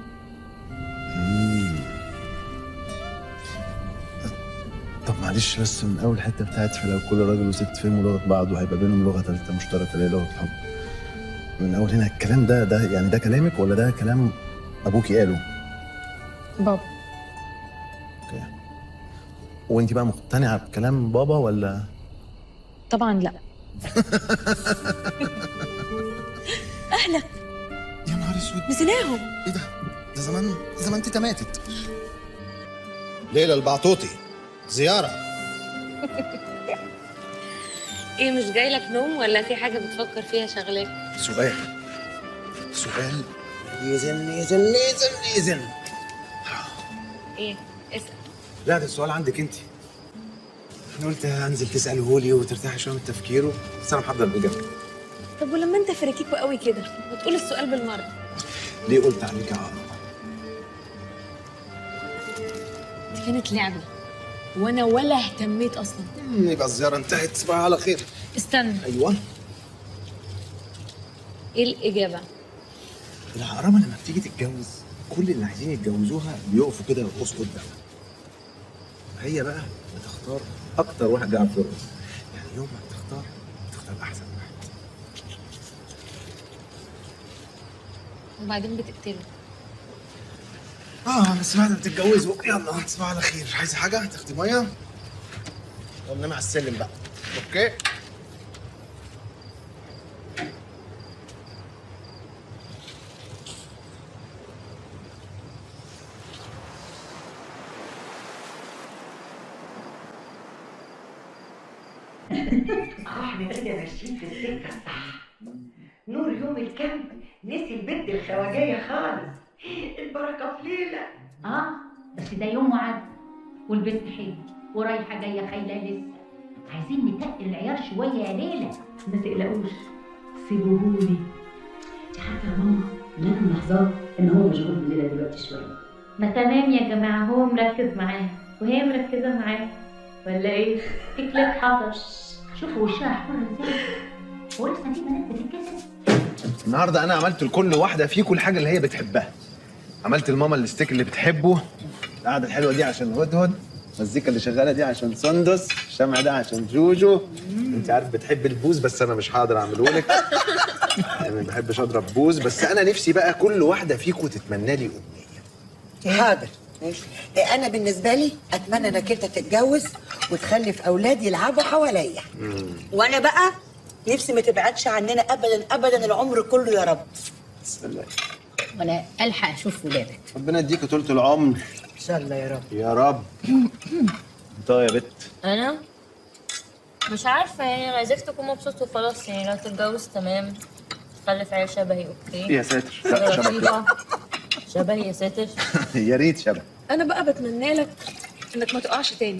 طب معلش بس من اول حته بتاعت فلو كل راجل وست فهموا لغه بعض وهيبقى بينهم لغه ثالثه مشتركه اللي هي لغه الحب من اول هنا الكلام ده ده يعني ده كلامك ولا ده كلام ابوكي قاله بابا وانت بقى مقتنعه بكلام بابا ولا طبعا لا اهلا يا نهار اسود نسيناهم ايه ده ده زمان زمان تيتا ماتت ليلى البعطوطي زياره ايه مش جاي لك نوم ولا في حاجه بتفكر فيها شغلاك سؤال سؤال يزن يزن يزن يزن ايه اسال لا ده السؤال عندك انت انا قلت انزل تساله لي وترتاحي شويه من التفكير بس انا محضر الاجابه طب ولما انت فريكيكو قوي كده وتقول السؤال بالمره ليه قلت عليك يا عقرب دي كانت لعبه وانا ولا اهتميت اصلا مم، يبقى الزياره انتهت تصبحي على خير استنى ايوه ايه الاجابه العقربه لما بتيجي تتجوز كل اللي عايزين يتجوزوها بيقفوا كده يرقصوا قدامها هي بقى بتختار اكتر واحد بيلعب في الرقص يعني يوم ما بتختار بتختار احسن واحد وبعدين بتقتله اه بس بعد ما تتجوزوا يلا تصبحوا على خير عايزه حاجه تاخدي ميه يلا نام على السلم بقى اوكي احنا كده ماشيين في السكه الصح نور يوم الكامب نسي البنت الخواجيه خالص البركه في ليله اه بس ده يوم وعد والبنت حلوه ورايحه جايه خايله لسه عايزين نتقل العيار شويه يا ليلى ما تقلقوش سيبوهولي انت عارفه يا ماما ان انا ملاحظاه ان هو مشغول بالليله دلوقتي شويه ما تمام يا جماعة هو مركز معاها وهي مركزة معاه ولا ايه؟ في كليب حصل شوفوا وشها احمر ازاي هو لسه في بنات بتتكسف النهارده انا عملت لكل واحده فيكم الحاجه اللي هي بتحبها عملت لماما الستيك اللي بتحبه القعده الحلوه دي عشان هدهد المزيكا اللي شغاله دي عشان سندس الشمع ده عشان جوجو انت عارف بتحب البوز بس انا مش هقدر اعمله لك انا ما بحبش اضرب بوز بس انا نفسي بقى كل واحده فيكم تتمنى لي امنيه حاضر إيه، انا بالنسبه لي اتمنى انك انت تتجوز وتخلف اولاد يلعبوا حواليا وانا بقى نفسي ما تبعدش عننا ابدا ابدا العمر كله يا رب سلام وانا الحق اشوف ولادك ربنا يديك طولة العمر ان شاء الله يا رب يا رب انت يا بت انا مش عارفة يعني انا عايزاك تكون مبسوط وخلاص يعني لو تتجوز تمام تخلف عيال شبهي اوكي يا ساتر لا شبك لا لطيفة. شبهي يا ساتر يا ريت شبك انا بقى بتمنى لك انك ما تقعش تاني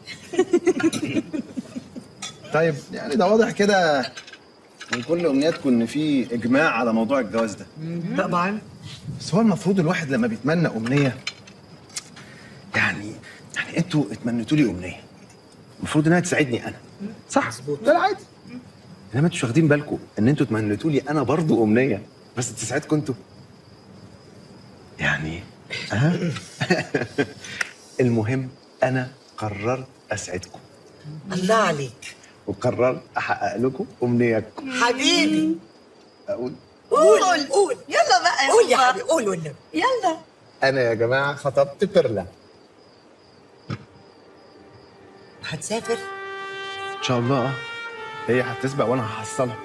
طيب يعني ده واضح كده من كل امنياتكم ان في اجماع على موضوع الجواز ده طبعا بس هو المفروض الواحد لما بيتمنى امنيه يعني يعني انتوا اتمنيتوا لي امنيه المفروض انها تساعدني انا صح ده العادي انما انتوا مش واخدين بالكم ان انتوا اتمنيتوا لي انا برضو امنيه بس تساعدكم انتوا يعني ها المهم انا قررت اسعدكم الله عليك وقررت احقق لكم امنياتكم حبيبي اقول قول قول يلا بقى قول يا حبيبي قول والنبي يلا انا يا جماعه خطبت بيرلا هتسافر ان شاء الله اه هي هتسبق وانا هحصلها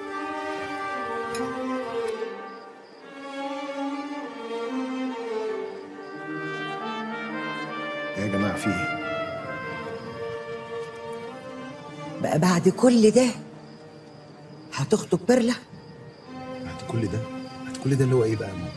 يا جماعه في ايه بقى بعد كل ده هتخطب بيرلا بعد كل ده بعد كل ده اللي هو ايه بقى يا ماما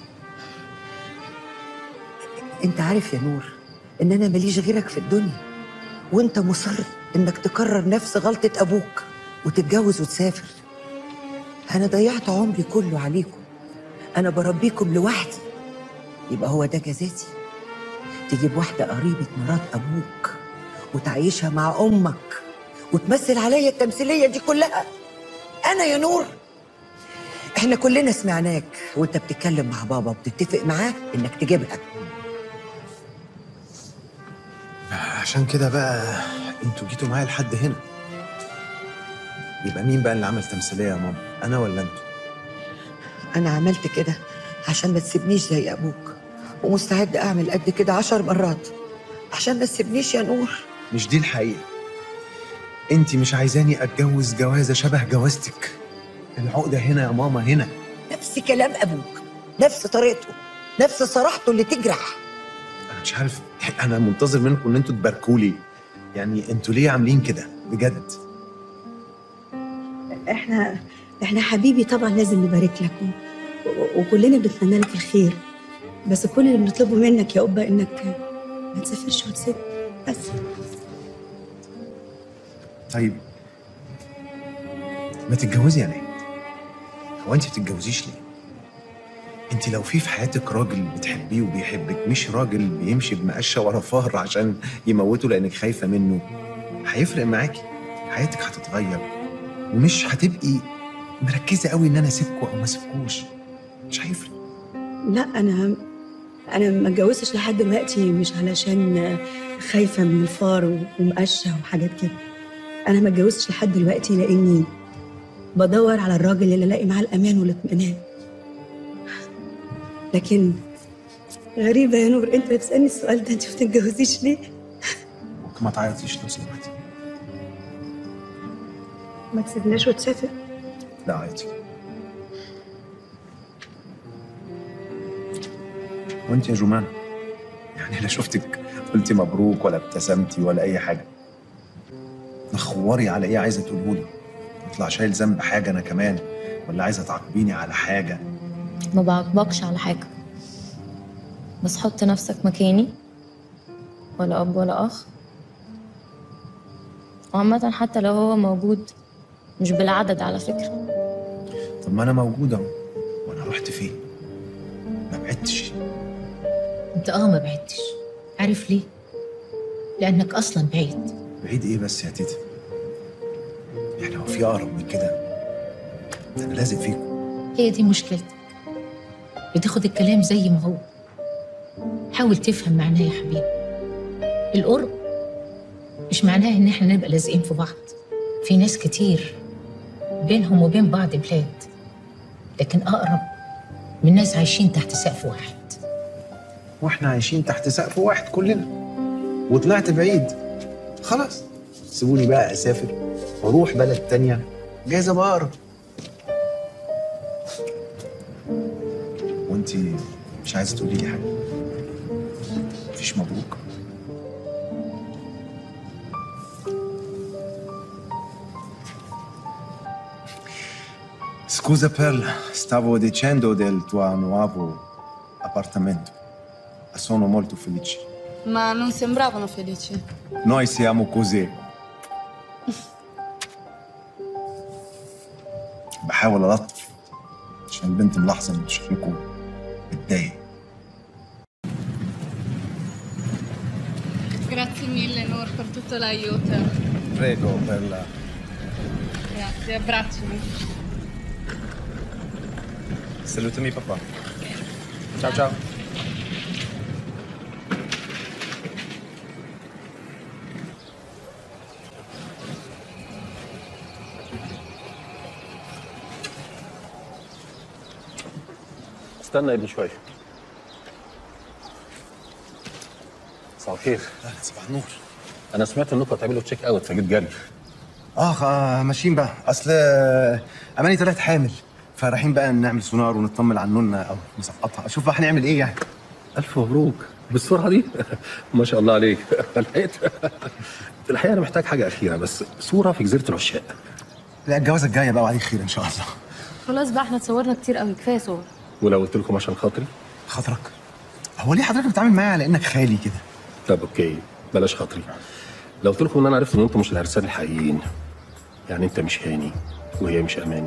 انت عارف يا نور ان انا ماليش غيرك في الدنيا وانت مصر انك تكرر نفس غلطة ابوك وتتجوز وتسافر انا ضيعت عمري كله عليكم انا بربيكم لوحدي يبقى هو ده جزاتي تجيب واحدة قريبة مرات ابوك وتعيشها مع امك وتمثل عليا التمثيلية دي كلها انا يا نور احنا كلنا سمعناك وانت بتتكلم مع بابا وبتتفق معاه انك تجيبها عشان كده بقى انتوا جيتوا معايا لحد هنا يبقى مين بقى اللي عمل تمثيليه يا ماما انا ولا انتوا انا عملت كده عشان ما تسيبنيش زي ابوك ومستعد اعمل قد كده عشر مرات عشان ما تسيبنيش يا نور مش دي الحقيقه انت مش عايزاني اتجوز جوازه شبه جوازتك العقده هنا يا ماما هنا نفس كلام ابوك نفس طريقته نفس صراحته اللي تجرح انا مش عارف انا منتظر منكم ان انتوا تباركوا لي يعني انتوا ليه عاملين كده بجد احنا احنا حبيبي طبعا لازم نبارك لك و- و- وكلنا بنتمنى لك الخير بس كل اللي بنطلبه منك يا أبا انك ما تسافرش وتسيب بس طيب ما تتجوزي يا نهاد هو انت بتتجوزيش ليه انت لو في في حياتك راجل بتحبيه وبيحبك مش راجل بيمشي بمقشه ورا فهر عشان يموته لانك خايفه منه هيفرق معاكي حياتك هتتغير ومش هتبقي مركزه قوي ان انا اسيبكوا او ما اسيبكوش مش هيفرق لا انا انا ما اتجوزتش لحد دلوقتي مش علشان خايفه من الفار ومقشه وحاجات كده انا ما اتجوزتش لحد دلوقتي لاني بدور على الراجل اللي الاقي معاه الامان والاطمئنان لكن غريبه يا نور انت بتسالني السؤال ده انت ما بتتجوزيش ليه ما تعيطيش لو سمحتي ما تسيبناش وتسافر لا عادي وانت يا جمان يعني لا شفتك قلتي مبروك ولا ابتسمتي ولا اي حاجه نخوري على ايه عايزه تقوله لي اطلع شايل ذنب حاجه انا كمان ولا عايزه تعاقبيني على حاجه ما بعاقبكش على حاجة بس حط نفسك مكاني ولا أب ولا أخ وعامة حتى لو هو موجود مش بالعدد على فكرة طب ما انا موجوده اهو وانا رحت فين ما بعدتش انت اه ما بعدتش عارف ليه لانك اصلا بعيد بعيد ايه بس يا تيتا يعني هو في اقرب من كده ده انا لازق فيكم هي دي مشكلتك بتاخد الكلام زي ما هو حاول تفهم معناه يا حبيبي القرب مش معناه ان احنا نبقى لازقين في بعض في ناس كتير بينهم وبين بعض بلاد لكن اقرب من ناس عايشين تحت سقف واحد واحنا عايشين تحت سقف واحد كلنا وطلعت بعيد خلاص سيبوني بقى اسافر واروح بلد تانية جايز ابقى اقرب وانتي مش عايزه تقولي لي حاجه مفيش مبروك Scusa Perla, stavo dicendo del tuo nuovo appartamento. Sono molto felice. Ma non sembravano felici. Noi siamo così. بحاول ألطف عشان البنت ملاحظة إن شكلكم متضايق. Grazie mille Nur per tutto l'aiuto. Prego, Perla. Grazie, abbracciami. Salutami papà. Ciao ciao. استنى يا ابني شويه صباح الخير صباح النور انا سمعت انكم هتعملوا تشيك اوت فجيت جري اه آه، ماشيين بقى اصل آه، اماني طلعت حامل فرايحين بقى نعمل سونار ونطمن عن نونا او نسقطها اشوف بقى هنعمل ايه يعني الف مبروك بالسرعه دي ما شاء الله عليك لحقت الحقيقه انا محتاج حاجه اخيره بس صوره في جزيره العشاق لا الجوازه الجايه بقى وعليك خير ان شاء الله خلاص بقى احنا اتصورنا كتير قوي كفايه صور ولو قلت لكم عشان خاطري خاطرك هو ليه حضرتك بتتعامل معايا على انك خالي كده طب اوكي بلاش خاطري لو قلت لكم ان انا عرفت ان انتم مش العرسان الحقيقيين يعني انت مش هاني وهي مش اماني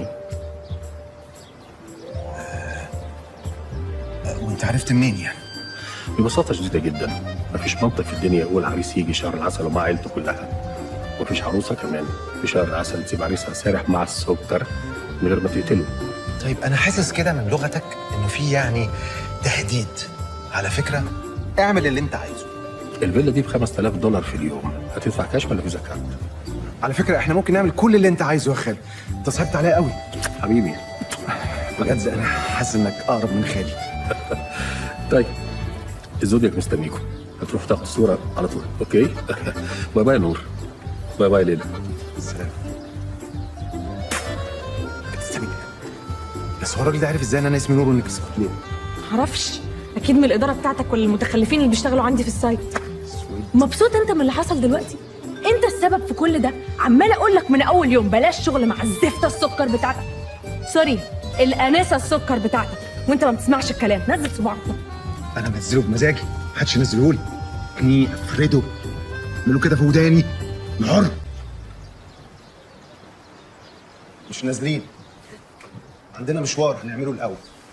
وانت عرفت منين يعني ببساطه شديده جدا مفيش منطق في الدنيا يقول عريس يجي شهر العسل ومع عيلته كلها مفيش عروسه كمان في شهر العسل تسيب عريسها سارح مع السكر من غير ما تقتله طيب انا حاسس كده من لغتك انه في يعني تهديد على فكره اعمل اللي انت عايزه الفيلا دي ب 5000 دولار في اليوم هتدفع كاش ولا فيزا كارد على فكره احنا ممكن نعمل كل اللي انت عايزه يا خالد انت صعبت عليا قوي حبيبي بجد انا حاسس انك اقرب من خالي طيب الزودياك مستنيكم هتروح تاخد صوره على طول اوكي باي باي يا نور باي باي ليلى سلام استني بس هو الراجل ده عارف ازاي ان انا اسمي نور وانك اسمك ليه؟ معرفش اكيد من الاداره بتاعتك ولا المتخلفين اللي بيشتغلوا عندي في السايت مبسوط انت من اللي حصل دلوقتي انت السبب في كل ده عمال اقول لك من اول يوم بلاش شغل مع الزفته السكر بتاعتك سوري الانسه السكر بتاعتك وانت ما بتسمعش الكلام نزل صباعك انا منزله بمزاجي محدش ينزله لي اني افرده اعمله كده في وداني أنا حر مش نازلين عندنا مشوار هنعمله الاول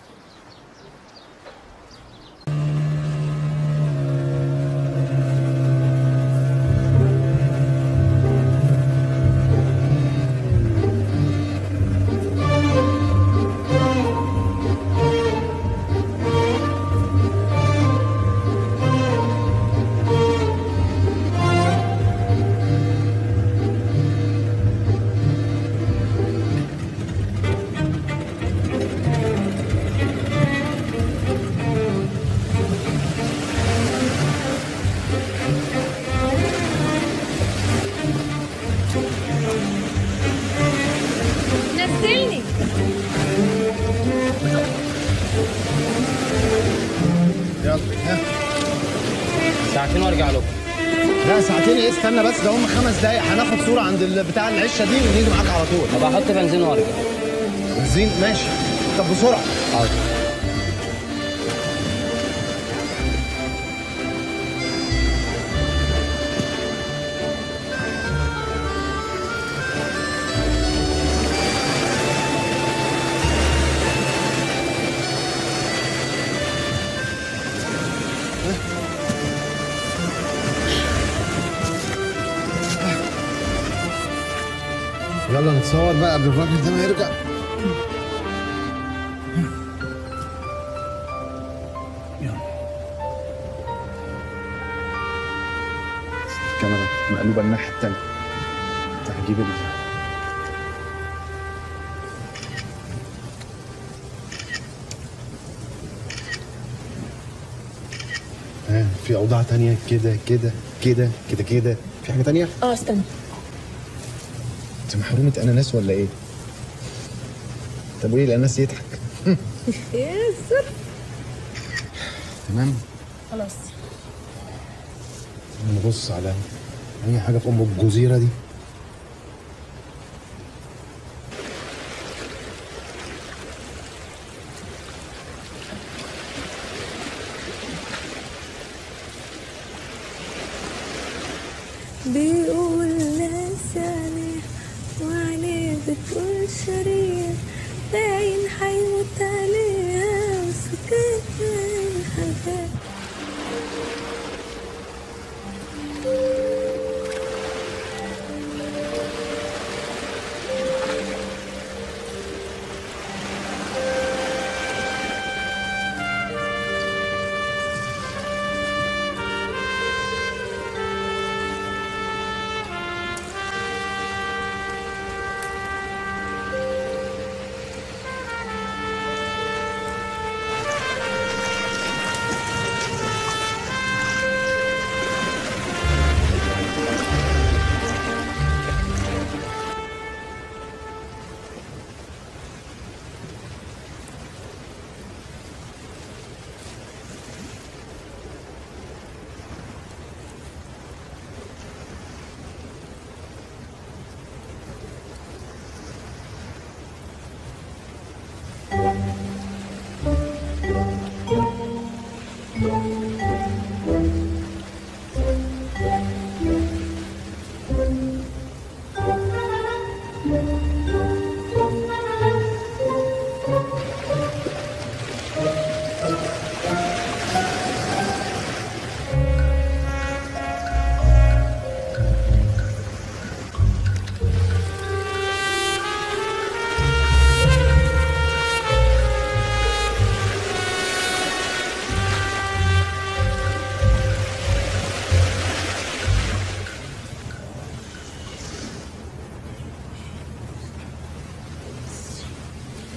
نزلني يلا ها ساعتين وارجع لكم لا ساعتين ايه استنى بس ده هم خمس دقايق هناخد صوره عند ال- بتاع العشه دي ونيجي معاك على طول طب احط بنزين وارجع بنزين ماشي طب بسرعه حاضر يلا نتصور بقى قبل الراجل ده ما يرجع الكاميرا مقلوبه الناحيه التانيه انت هتجيب ال ها في اوضاع تانية كده كده كده كده كده في حاجه تانية اه استنى انت محرومه اناناس ولا ايه طب وايه الاناناس يضحك ياسر تمام خلاص نبص على اي حاجه في ام الجزيره دي بيقول ناس عليه وعليه بتقول شرير باين هيموت عليها وسكت باين حاجات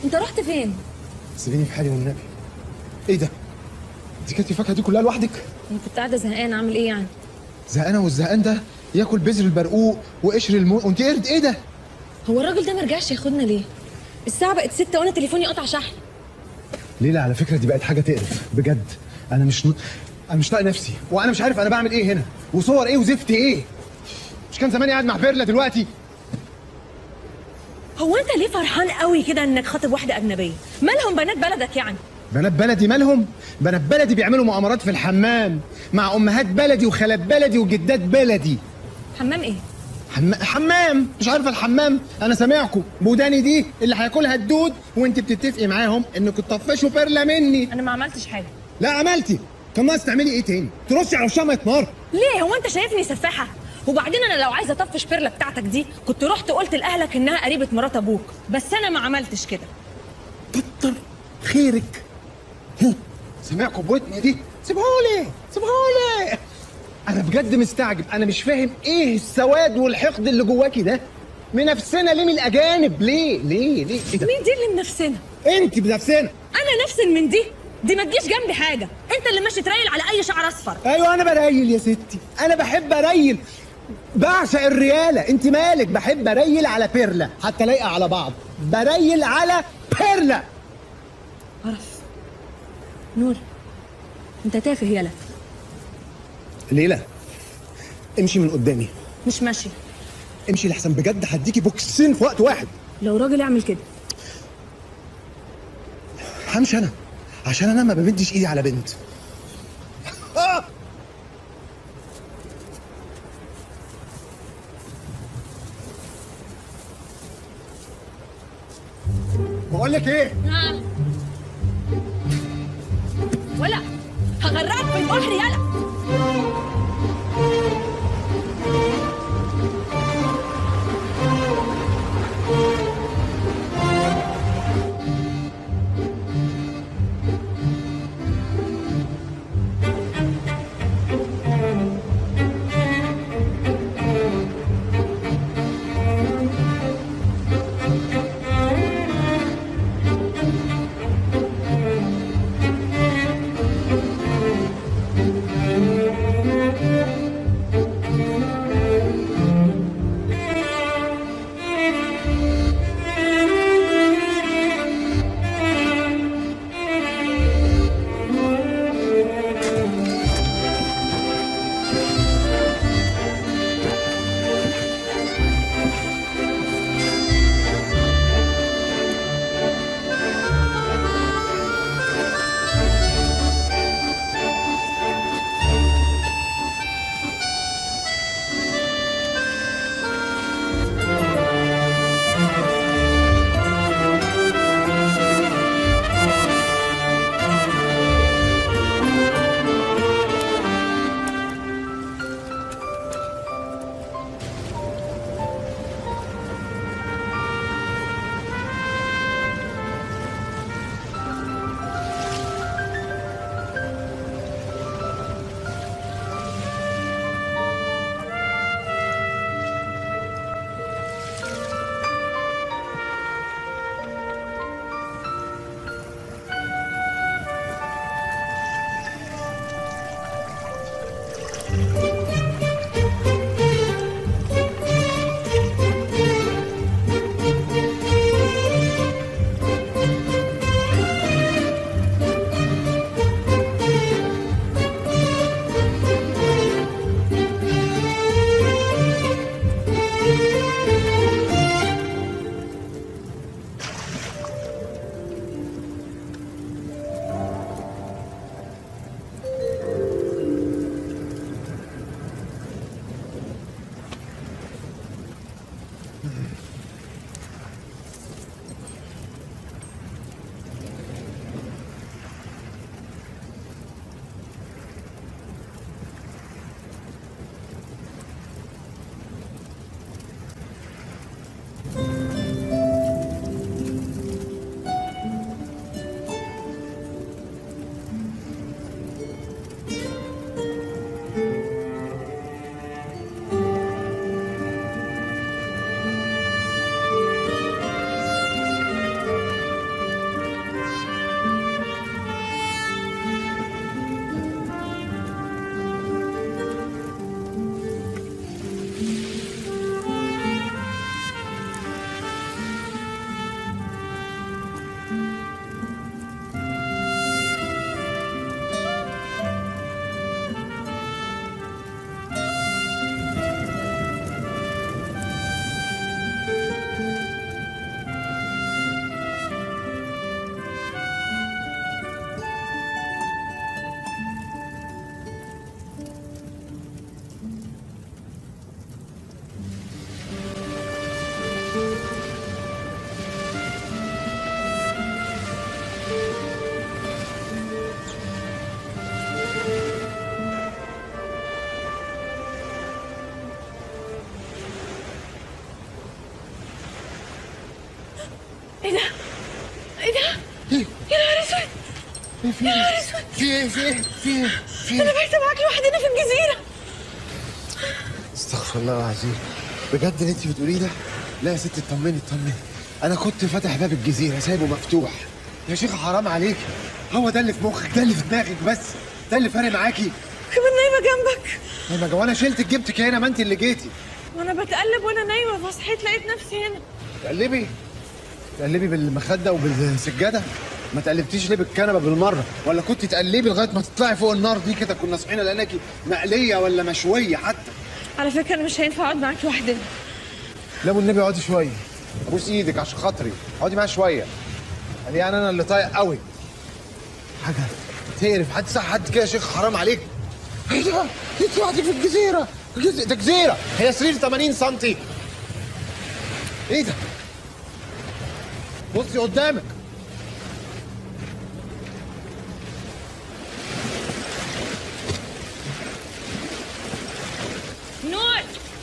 انت رحت فين سيبيني في حالي والنبي ايه ده؟ انت كانت الفاكهه دي كلها لوحدك؟ انا كنت قاعده زهقانه اعمل ايه يعني زهقانه والزهقان ده ياكل بذر البرقوق وقشر المو وانت قرد ايه ده؟ هو الراجل ده ما رجعش ياخدنا ليه الساعه بقت ستة وانا تليفوني قطع شحن ليلى على فكره دي بقت حاجه تقرف بجد انا مش ن... انا مش طايق نفسي وانا مش عارف انا بعمل ايه هنا وصور ايه وزفت ايه مش كان زماني قاعد مع بيرلا دلوقتي هو انت ليه فرحان قوي كده انك خاطب واحده اجنبيه مالهم بنات بلدك يعني بنات بلدي مالهم بنات بلدي بيعملوا مؤامرات في الحمام مع امهات بلدي وخالات بلدي وجدات بلدي حمام ايه حم... حمام مش عارفه الحمام انا سامعكم بوداني دي اللي هياكلها الدود وانت بتتفقي معاهم انكم تطفشوا بيرلا مني انا ما عملتش حاجه لا عملتي كان ناقص تعملي ايه تاني ترشي على وشها ميه نار ليه هو انت شايفني سفاحه وبعدين انا لو عايزه اطفش بيرلا بتاعتك دي كنت رحت قلت لاهلك انها قريبه مرات ابوك بس انا ما عملتش كده خيرك هم. سامعكم بودني دي سيبهولي سيبهولي انا بجد مستعجب انا مش فاهم ايه السواد والحقد اللي جواكي ده منافسنا ليه من الاجانب ليه ليه ليه ايه ده مين دي اللي منافسنا انت بنفسنا انا نفس من دي دي ما تجيش جنبي حاجه انت اللي ماشي تريل على اي شعر اصفر ايوه انا بريل يا ستي انا بحب اريل بعشق الرياله انت مالك بحب اريل على بيرلا حتى لايقه على بعض بريل على بيرلا عرف نور انت تافه يالا ليلى امشي من قدامي مش ماشي امشي لحسن بجد هديكي بوكسين في وقت واحد لو راجل اعمل كده همشي انا عشان انا ما بمدش ايدي على بنت آه! بقول لك ايه ها. ولا هغرقك في البحر يالا ايه ده؟ ايه ده؟ يا نهار اسود في يا نهار اسود في ايه في ايه في ايه في انا ايه بايته معاك لوحدنا في الجزيره استغفر الله العظيم بجد اللي انت بتقوليه ده لا يا ستي اطمني اطمني انا كنت فاتح باب الجزيره سايبه مفتوح يا شيخ حرام عليك هو ده اللي في مخك ده اللي في دماغك بس ده اللي فارق معاكي كمان نايمه جنبك انا وانا شلتك جبتك هنا ما انت اللي جيتي وانا بتقلب وانا نايمه فصحيت لقيت نفسي هنا تقلبي تقلبي بالمخده وبالسجاده ما تقلبتيش ليه بالكنبه بالمره ولا كنت تقلبي لغايه ما تطلعي فوق النار دي كده كنا صحينا لقيناكي مقليه ولا مشويه حتى على فكره انا مش هينفع اقعد معاك لوحدنا لا والنبي اقعدي شويه بوس ايدك عشان خاطري اقعدي معايا شويه قال يعني انا اللي طايق قوي حاجه تقرف حد صح حد كده يا شيخ حرام عليك ايه ده انت لوحدك في الجزيره جز- ده جزيره هي سرير 80 سم ايه ده بصي قدامك نور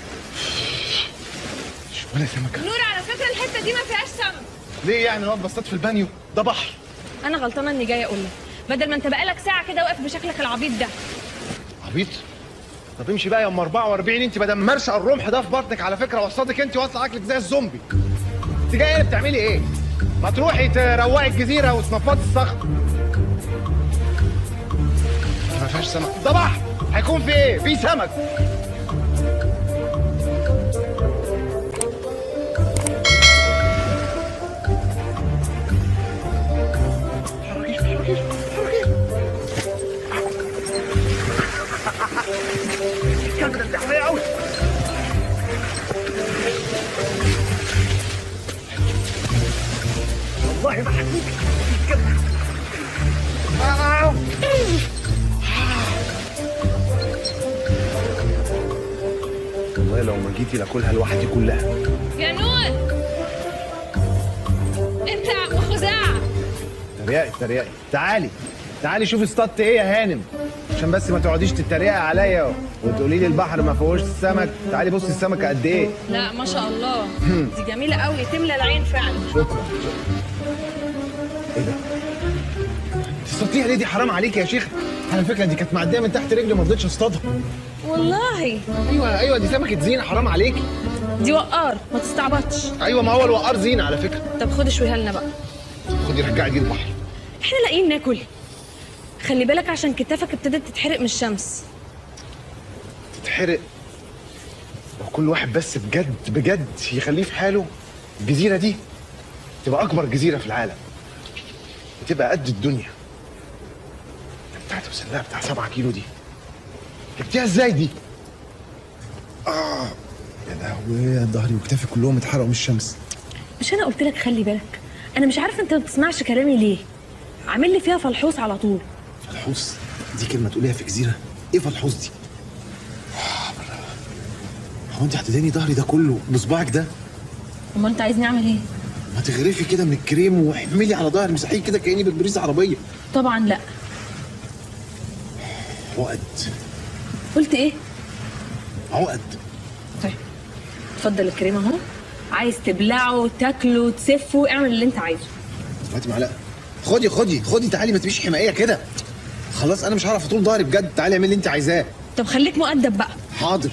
ولا سمكه نور على فكره الحته دي ما فيهاش سمك ليه يعني نقعد بصطاد في البانيو ده بحر انا غلطانه اني جايه اقول لك بدل ما انت بقالك ساعه كده واقف بشكلك العبيط ده عبيط طب امشي بقى يا ام 44 انت بدل مرشق الرمح ده في بطنك على فكره وصلتك انت واصله اكلك زي الزومبي انت جايه هنا بتعملي ايه؟ ما تروحي تروقي الجزيره وتنفضي الصخر ما فيهاش سمك ده بحر هيكون في ايه؟ في سمك الكلب ده بتحميه قوي والله ما حكيك الكلب آه. والله لو ما جيتي لاكلها لوحدي كلها يا نور انت يا عم خزاعه تريقي تريقي تعالي تعالي شوفي اصطدت ايه يا هانم عشان بس ما تقعديش تتريقي عليا وتقولي لي البحر ما فيهوش سمك تعالي بصي السمكه قد ايه لا ما شاء الله دي جميله قوي تملى العين فعلا شكرا ايه ده تصطاديها ليه دي حرام عليك يا شيخ على فكره دي كانت معديه من تحت رجلي ما رضيتش اصطادها والله ايوه ايوه دي سمكه زينه حرام عليك دي وقار ما تستعبطش ايوه ما هو الوقار زينه على فكره طب خد اشويها لنا بقى خدي رجعي دي البحر احنا لاقيين ناكل خلي بالك عشان كتافك ابتدت تتحرق من الشمس تتحرق وكل واحد بس بجد بجد يخليه في حاله الجزيره دي تبقى اكبر جزيره في العالم وتبقى قد الدنيا بتاعت مسلاها بتاع 7 كيلو دي جبتيها ازاي دي؟ اه يا لهوي ظهري وكتافي كلهم اتحرقوا من الشمس مش انا قلت لك خلي بالك انا مش عارفه انت ما بتسمعش كلامي ليه عامل لي فيها فلحوص على طول فلحوص دي كلمه تقوليها في جزيره ايه فلحوص دي؟ هو انت هتداني ظهري ده كله بصباعك ده امال انت عايزني اعمل ايه ما تغرفي كده من الكريم واحملي على ظهري مسحيه كده كاني بتبريز عربيه طبعا لا عقد قلت ايه عقد اتفضل الكريم اهو عايز تبلعه تاكله تسفه اعمل اللي انت عايزه هاتي معلقه خدي خدي خدي تعالي ما تبقيش حمائيه كده خلاص انا مش هعرف اطول ظهري بجد تعالي اعملي اللي انت عايزاه طب خليك مؤدب بقى حاضر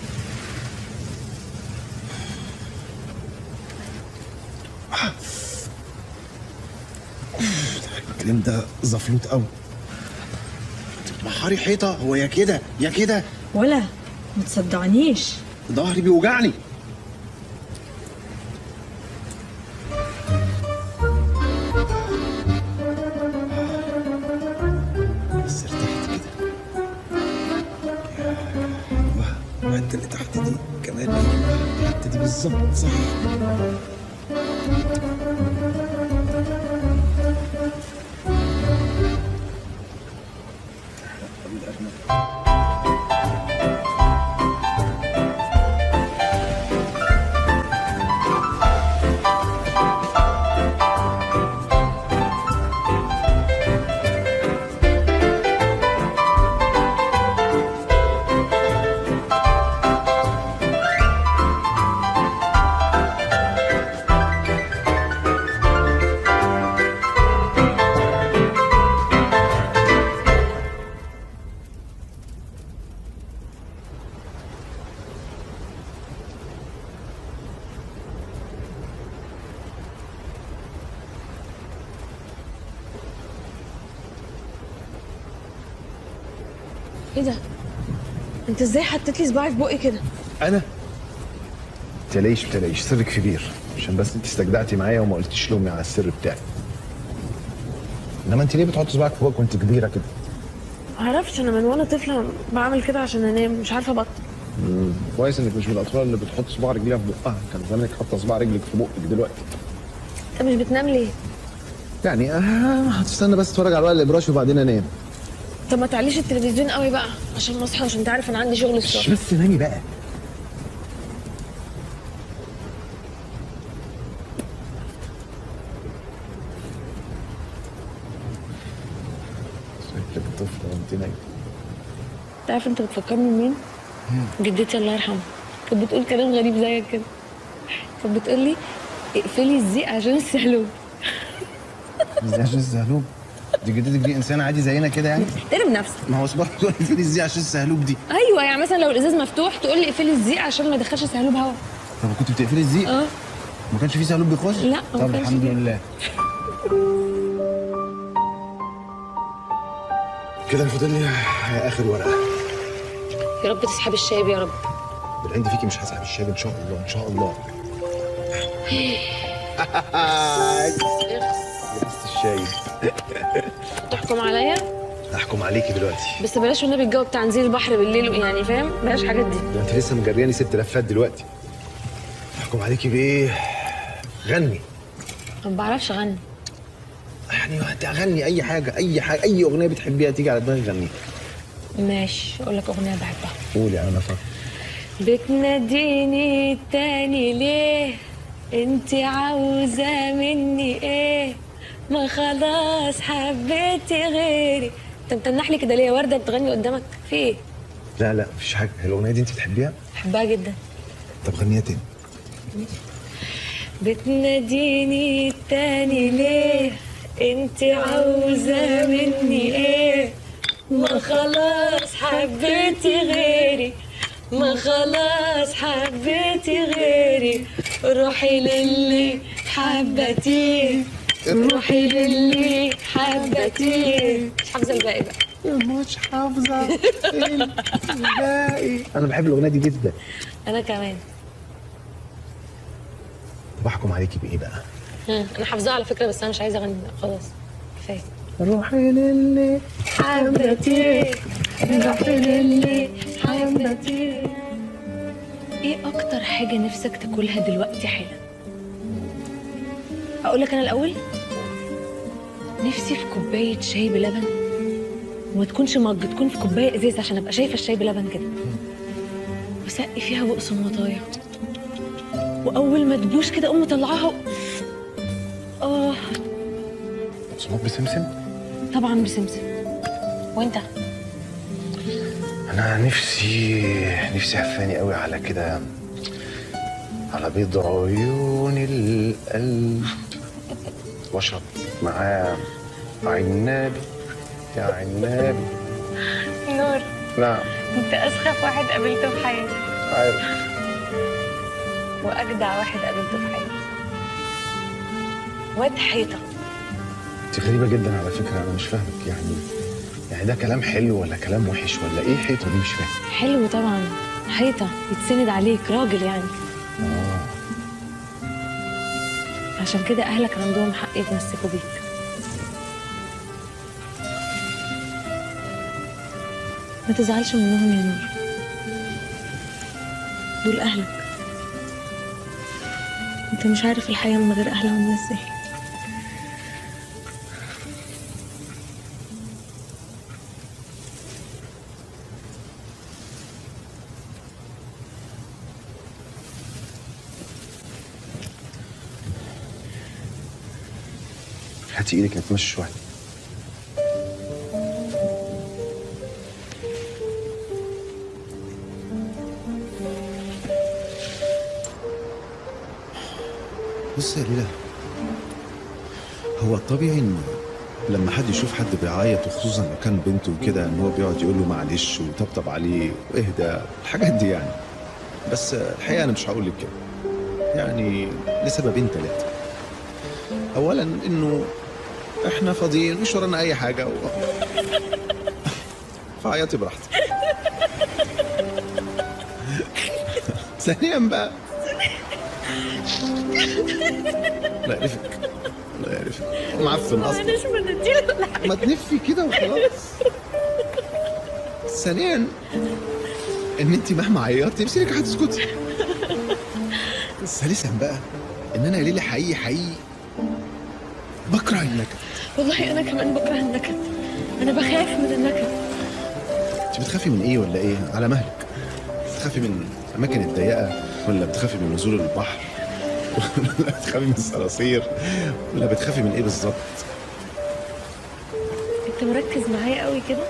الكلام ده زفلوط قوي محاري حيطه هو يا كده يا كده ولا ما تصدعنيش ظهري بيوجعني بس ارتحت كده ايوه الحته اللي تحت دي كمان ايوه الحته دي بالظبط صح ايه ده انت ازاي حطيت لي صباعي في بقي كده انا تلاقيش تلاقيش سرك كبير عشان بس انت استجدعتي معايا وما قلتيش لامي على السر بتاعي انما انت ليه بتحطي صباعك فوق وانت كبيره كده معرفش انا من وانا طفله بعمل كده عشان انام مش عارفه ابطل مم. كويس انك مش من الاطفال اللي بتحط صباع رجليها في بقها كان زمانك حاطه صباع رجلك في بقك دلوقتي انت مش بتنام ليه يعني آه هتستنى بس اتفرج على الورق الابراش وبعدين انام طب ما تعليش التلفزيون قوي بقى عشان ما اصحى عشان انت عارف انا عندي شغل مش الصبح بس نامي بقى شكلك طفله وانت نايمه انت عارف انت بتفكرني بمين جدتي الله يرحمها كانت بتقول كلام غريب زيك كده كانت بتقول لي اقفلي الزيق عشان السهلوب ازاي عشان السهلوب دي جدتك دي انسانه عادي زينا كده يعني احترم نفسك ما هو صباح تقول لي فين ازاي عشان السهلوب دي ايوه يعني مثلا لو الازاز مفتوح تقول لي اقفلي الزيق عشان ما يدخلش سهلوب هوا طب كنت بتقفلي الزيق اه ما كانش في سهلوب بيخش لا، ما طب كانش الحمد فيه. لله كده الفاضل لي اخر ورقه يا رب تسحب الشايب يا رب بالعند فيكي مش هسحب الشاي ان شاء الله ان شاء الله لبست الشاي تحكم عليا هحكم عليكي دلوقتي بس بلاش والنبي الجو بتاع نزيل البحر بالليل يعني فاهم بلاش الحاجات دي ده انت لسه مجرياني ست لفات دلوقتي هحكم عليكي بايه غني ما بعرفش اغني يعني هتغني اي حاجه اي حاجه اي اغنيه بتحبيها تيجي على دماغك غنيها ماشي اقول لك اغنيه بحبها قولي انا فاهم بتناديني التاني ليه انت عاوزة مني ايه ما خلاص حبيتي غيري انت متنح لي كده ليه يا وردة بتغني قدامك في ايه لا لا مفيش حاجه هي الاغنيه دي انت بتحبيها بحبها جدا طب غنيها تاني بتناديني التاني ليه انت عاوزة مني ايه ما خلاص حبيتي غيري ما خلاص حبيتي غيري روحي للي حبتيه روحي للي حبتيه مش حافظة الباقي بقى مش حافظه الباقي انا بحب الاغنيه دي جدا انا كمان طب احكم عليكي بايه بقى ها، انا حافظاها على فكرة بس انا مش عايزة اغني خلاص كفاية روحي للي حبتي روحي للي حبتي ايه اكتر حاجة نفسك تاكلها دلوقتي حالا اقول لك انا الاول نفسي في كوباية شاي بلبن وما تكونش مج تكون في كوباية ازاز عشان ابقى شايفة الشاي بلبن كده وسقي فيها بقسماطايه واول ما تبوش كده اقوم مطلعاها و... اه بقسماط بسمسم طبعا بسمسم وانت انا نفسي نفسي هفاني قوي على كده على بيض عيون القلب واشرب معاه عنابي يا عنابي نور نعم انت اسخف واحد قابلته في حياتي عارف واجدع واحد قابلته في حياتي واد حيطه انت غريبه جدا على فكره انا مش فاهمك يعني يعني ده كلام حلو ولا كلام وحش ولا ايه حيطه دي مش فاهم حلو طبعا حيطه يتسند عليك راجل يعني اه عشان كده اهلك عندهم حق يتمسكوا بيك ما تزعلش منهم يا نور دول اهلك انت مش عارف الحياه من غير اهلهم ازاي هاتي ايدك نتمشى شويه بص يا ليلى هو الطبيعي ان لما حد يشوف حد بيعيط وخصوصا لو كان بنته وكده ان هو بيقعد يقول له معلش ويطبطب عليه واهدى الحاجات دي يعني بس الحقيقه انا مش هقول لك كده يعني لسببين ثلاثه اولا انه احنا فاضيين مش ورانا اي حاجه و... فعيطي براحتك ثانيا بقى لا يعرفك لا يعرفك معفن اصلا معلش مناديل ولا حاجه ما تنفي كده وخلاص ثانيا ان انت مهما عيطتي امسكك هتسكتي ثالثا بقى ان انا يا ليلى حقيقي حقيقي بكره النكد والله انا كمان بكره النكد انا بخاف من النكد انت بتخافي من ايه ولا ايه على مهلك بتخافي من الاماكن الضيقه ولا بتخافي من نزول البحر ولا بتخافي من الصراصير ولا بتخافي من ايه بالظبط انت مركز معايا قوي كده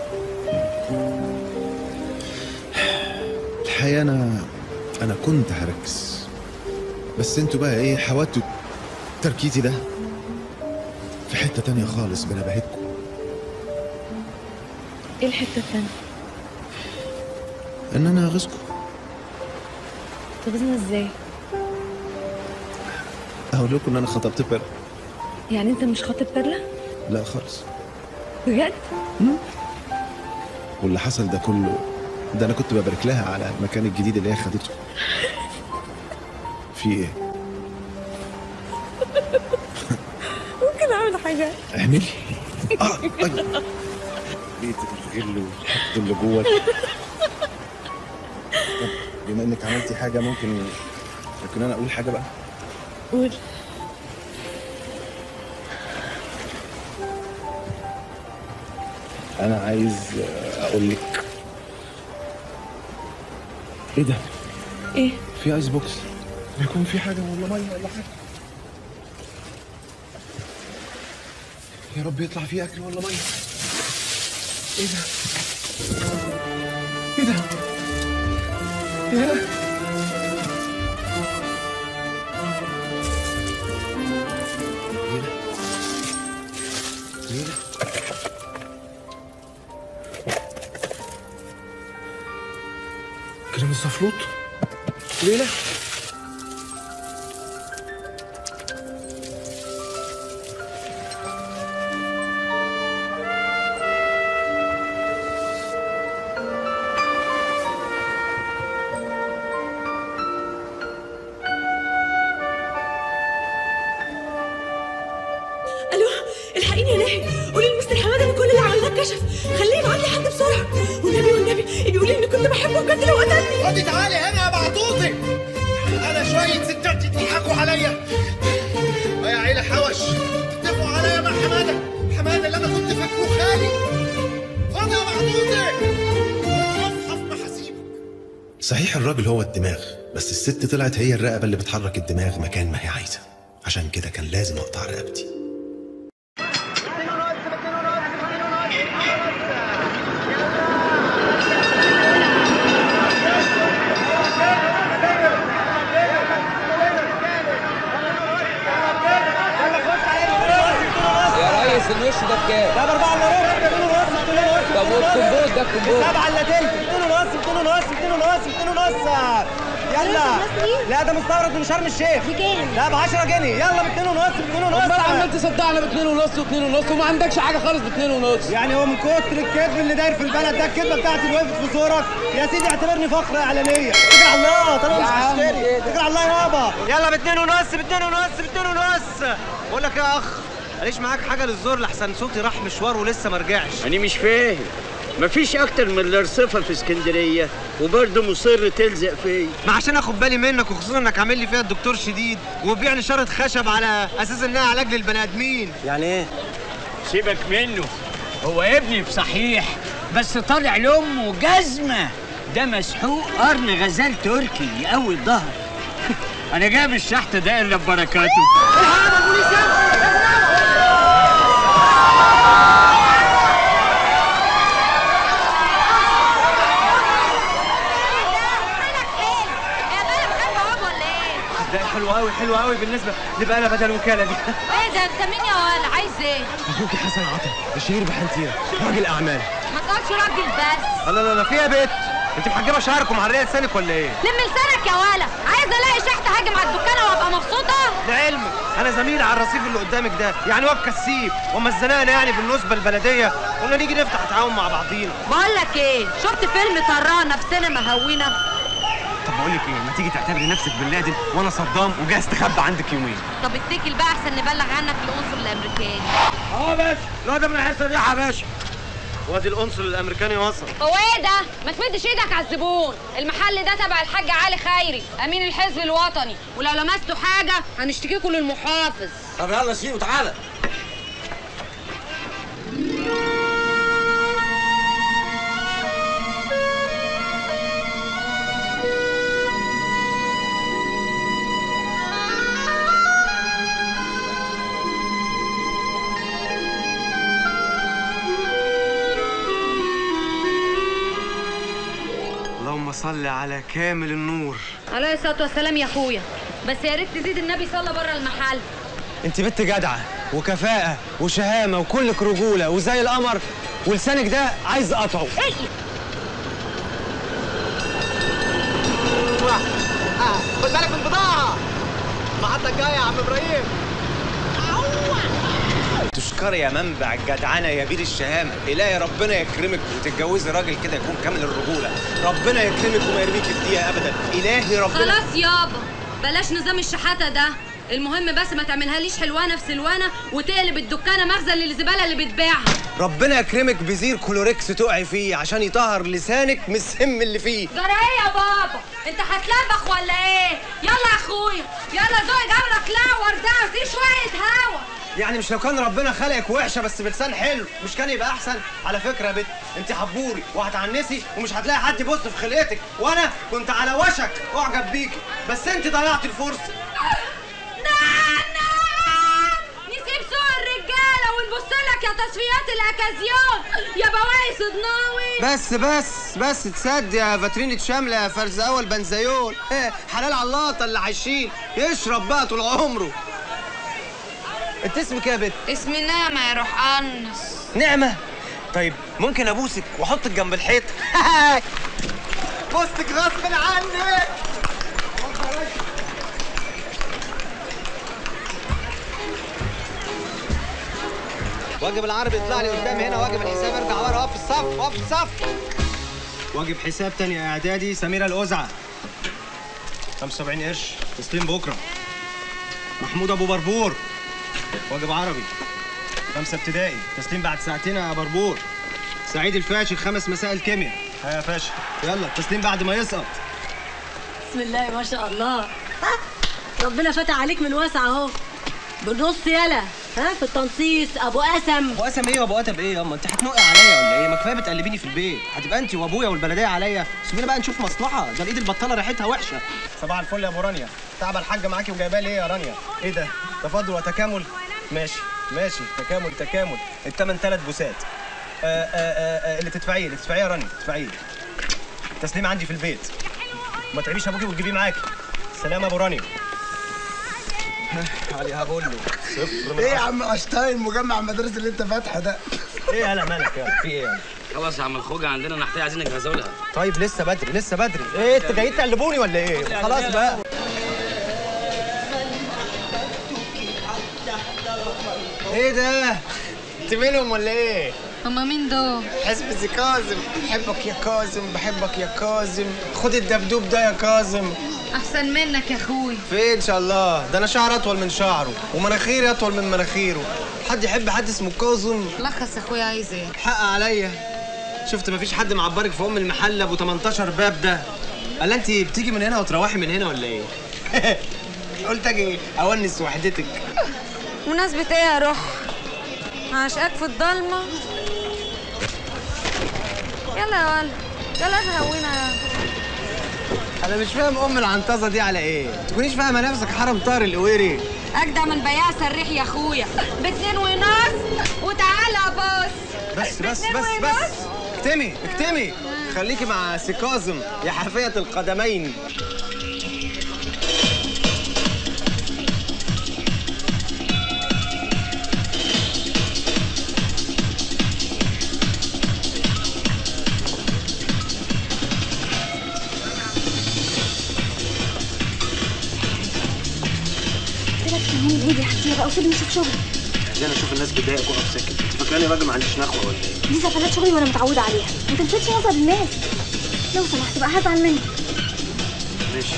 الحقيقه انا انا كنت هركز بس انتوا بقى ايه حاولتوا تركيزي ده في حته تانية خالص بنبهتكم ايه الحته التانيه ان انا اغيظكم تغيظنا ازاي اقول لكم ان انا خطبت بر يعني انت مش خاطب بيرلا لا خالص بجد واللي حصل ده كله ده انا كنت ببارك لها على المكان الجديد اللي هي خدته في ايه ممكن اعمل حاجه اعملي اه ايوه بيت الغل والحقد اللي جوه طب بما انك عملتي حاجه ممكن ممكن انا اقول حاجه بقى قول انا عايز اقول لك ايه ده ايه في ايس بوكس بيكون في حاجه ولا ميه ولا حاجه يا رب يطلع فيه اكل ولا ميه ايه ده ايه ده يا ليلى كريم الزفلوط ليلى الو الحقيني يا ناهي قولي لمستر حماده ان كل اللي عملناه كشف خليه يبعت لي حد بسرعه والنبي والنبي بيقول لي اني كنت بحبه بجد لو قتلني خدي تعالي هنا يا بعطوطي انا شويه ستات يضحكوا عليا يا عيله حوش اتفقوا عليا مع حماده حماده اللي انا كنت فاكره خالي خد يا بعطوطي مصحف محاسيب صحيح الراجل هو الدماغ بس الست طلعت هي الرقبه اللي بتحرك الدماغ مكان ما هي عايزه عشان كده كان لازم اقطع رقبتي يا ريس الوش ده بكام؟ ده ب 4 الا ربع 2 ونص 2 ونص طب والكمبوت ده الكمبوت 7 الا تلت 2 ونص 2 ونص 2 ونص 2 ونص يلا لا ده مستورد من شرم الشيخ بكام؟ لا ب 10 جنيه يلا ب 2 ونص ب 2 ونص امال عمال تصدقنا ب 2 ونص و2 ونص وما عندكش حاجه خالص ب 2 ونص يعني هو من كتر الكذب اللي داير في البلد ده الكذبه بتاعتي اللي وقفت في زورك يا سيدي اعتبرني فقره اعلانيه اتكل على الله طالما مش يا عم هشتري إيه ده؟ اتكل على الله يابا يلا ب 2 ونص ب 2 ونص ب 2 ونص بقول لك يا اخ ماليش معاك حاجه للزور لحسن صوتي راح مشوار ولسه ما رجعش أنا مش فاهم مفيش أكتر من الرصيفة في اسكندرية وبرضه مصر تلزق فيا ما عشان اخد بالي منك وخصوصا انك عامل لي فيها الدكتور شديد وبيع لي شاره خشب على اساس انها علاج للبني ادمين يعني ايه سيبك منه هو ابني بصحيح بس طالع لأمه جزمة ده مسحوق قرن غزال تركي يقوي الظهر أنا جايب الشحت ده إلا ببركاته ده حلو قوي حلو قوي بالنسبه لبقى بدل الوكاله دي ايه ده انت مين يا ولا عايز ايه؟ اخوك حسن عطا الشهير بحنتيره راجل اعمال ما تقولش راجل بس لا لا لا في يا بت انت محجبه شعرك ومعريه لسانك ولا ايه؟ لم لسانك يا ولا عايز الاقي شحت هاجم على الدكانه وابقى مبسوطه لعلمك انا زميل على الرصيف اللي قدامك ده يعني واد كسيب وما اتزنقنا يعني بالنسبه البلديه قلنا نيجي نفتح تعاون مع بعضينا بقول لك ايه شفت فيلم طرانه في سينما هوينا طب بقول لك ايه ما تيجي تعتبري نفسك بن لادن وانا صدام وجاي استخبى عندك يومين طب اتكل بقى احسن نبلغ عنك القنصل الامريكاني اه باشا لا ده من الحصه دي يا باشا وادي القنصل الامريكاني وصل هو ايه ده؟ ما تمدش ايدك على الزبون، المحل ده تبع الحاج علي خيري، امين الحزب الوطني، ولو لمستوا حاجه هنشتكيكوا للمحافظ. طب يلا سيبه تعالى اللهم صل على كامل النور عليه الصلاه والسلام يا اخويا، بس يا ريت تزيد النبي صلى بره المحل. انت بنت جدعه وكفاءه وشهامه وكلك رجوله وزي القمر ولسانك ده عايز اقطعه خد بالك من البضاعة المحطة الجاية يا عم إبراهيم تشكري يا منبع الجدعنه يا بيد الشهامه الهي ربنا يكرمك وتتجوزي راجل كده يكون كامل الرجوله ربنا يكرمك وما يرميك في دقيقه ابدا الهي ربنا خلاص يابا بلاش نظام الشحاته ده المهم بس ما تعملها ليش حلوانه في سلوانه وتقلب الدكانه مخزن للزباله اللي بتبيعها ربنا يكرمك بزير كلوريكس تقعي فيه عشان يطهر لسانك من السم اللي فيه جرى ايه يا بابا انت هتلبخ ولا ايه يلا يا اخويا يلا دوق جولك لا وردة في شويه هوا يعني مش لو كان ربنا خلقك وحشه بس بلسان حلو مش كان يبقى احسن على فكره يا بت انت حبوري وهتعنسي ومش هتلاقي حد يبص في خلقتك وانا كنت على وشك اعجب بيكي بس انت ضيعتي الفرصه نسيب سوق الرجاله ونبص لك يا تصفيات الاكازيون يا بواقي صدناوي بس بس بس تصد يا فاترينة شاملة يا فرز أول بنزيول إيه، حلال على اللقطة اللي عايشين يشرب بقى طول عمره انت اسمك ايه يا بت؟ اسمي نعمة يا روح انس نعمة طيب ممكن ابوسك واحطك جنب الحيط بوستك غصب عنك واجب العربي يطلع لي قدام هنا واجب الحساب ارجع ورا اقف في الصف اقف في الصف واجب حساب تاني اعدادي سميرة الأزعة 75 قرش تسليم بكرة محمود أبو بربور واجب عربي خمسة ابتدائي تسليم بعد ساعتين يا بربور سعيد الفاشل خمس مسائل كيمياء ها يا فاشل يلا التسليم بعد ما يسقط بسم الله ما شاء الله ربنا فتح عليك من واسع اهو بالنص يلا ها في التنصيص ابو قسم ابو قسم ايه وابو قتب ايه ياما انت هتنقي عليا ولا ايه ما كفايه بتقلبيني في البيت هتبقى انت وابويا والبلديه عليا سيبينا بقى نشوف مصلحه ده الايد البطاله ريحتها وحشه صباح الفل يا ابو رانيا تعب الحاجه معاكي وجايباه لي ايه يا رانيا ايه ده تفضل وتكامل ماشي ماشي تكامل تكامل الثمن ثلاث بوسات آه آه آه آه اللي تدفعيه اللي تدفعيه يا رانيا تدفعيه التسليم عندي في البيت ما تعبيش ابوكي وتجيبيه معاكي سلام يا ابو رانيا علي هقول له صفر من ايه يا عشرة. عم اشتاين مجمع المدارس اللي انت فاتحه ده ايه يالا مالك يالا في ايه يالا خلاص يا عم الخوجة عندنا نحتاج عايزين نجهزوا لها طيب لسه بدري لسه بدري ايه انت جايين تقلبوني ولا ايه خلاص بقى ايه ده انت منهم ولا ايه هما مين دول؟ حزب زي كاظم بحبك يا كاظم بحبك يا كاظم خد الدبدوب ده يا كاظم احسن منك يا اخوي فين ان شاء الله ده انا شعر اطول من شعره ومناخيري اطول من مناخيره حد يحب حد اسمه كاظم لخص يا اخويا عايز ايه؟ حق عليا شفت مفيش حد معبرك في ام المحل ابو 18 باب ده قال انت بتيجي من هنا وتروحي من هنا ولا ايه قلت اجي اونس وحدتك مناسبة ايه يا روح؟ عشقك في الضلمة يلا يا ولد يلا تهوينا يا انا مش فاهم ام العنطزه دي على ايه تكونيش فاهمه نفسك حرم طار القويري اجدع من بياع سريح يا اخويا باتنين ونص وتعالى بص بس بس بس بس اكتمي اكتمي خليكي مع سيكازم يا حافيه القدمين قلت لك كمان الهدي حكي بقى وسيبني اشوف شغلي عايزين اشوف الناس بتضايق واقف ساكت انت فاكراني راجل ما عنديش نخوه ولا ايه دي سفلات شغلي وانا متعوده عليها ما تلفتش نظر الناس لو سمحت بقى هزعل منك ماشي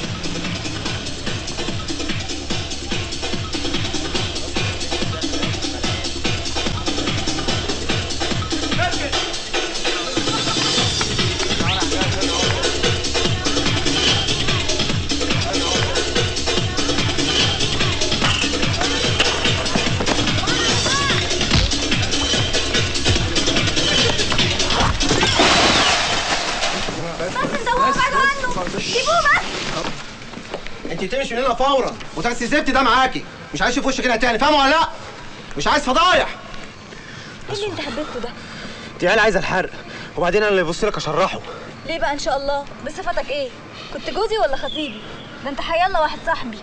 انت تمشي من هنا فورا وتاكسي الزفت ده معاكي مش عايز اشوف وشك هنا تاني فاهمه ولا لا مش عايز فضايح ايه اللي انت حبيته ده؟ دي عيال عايزه الحرق وبعدين انا اللي يبص لك اشرحه ليه بقى ان شاء الله؟ بصفتك ايه؟ كنت جوزي ولا خطيبي؟ ده انت حيالله واحد صاحبي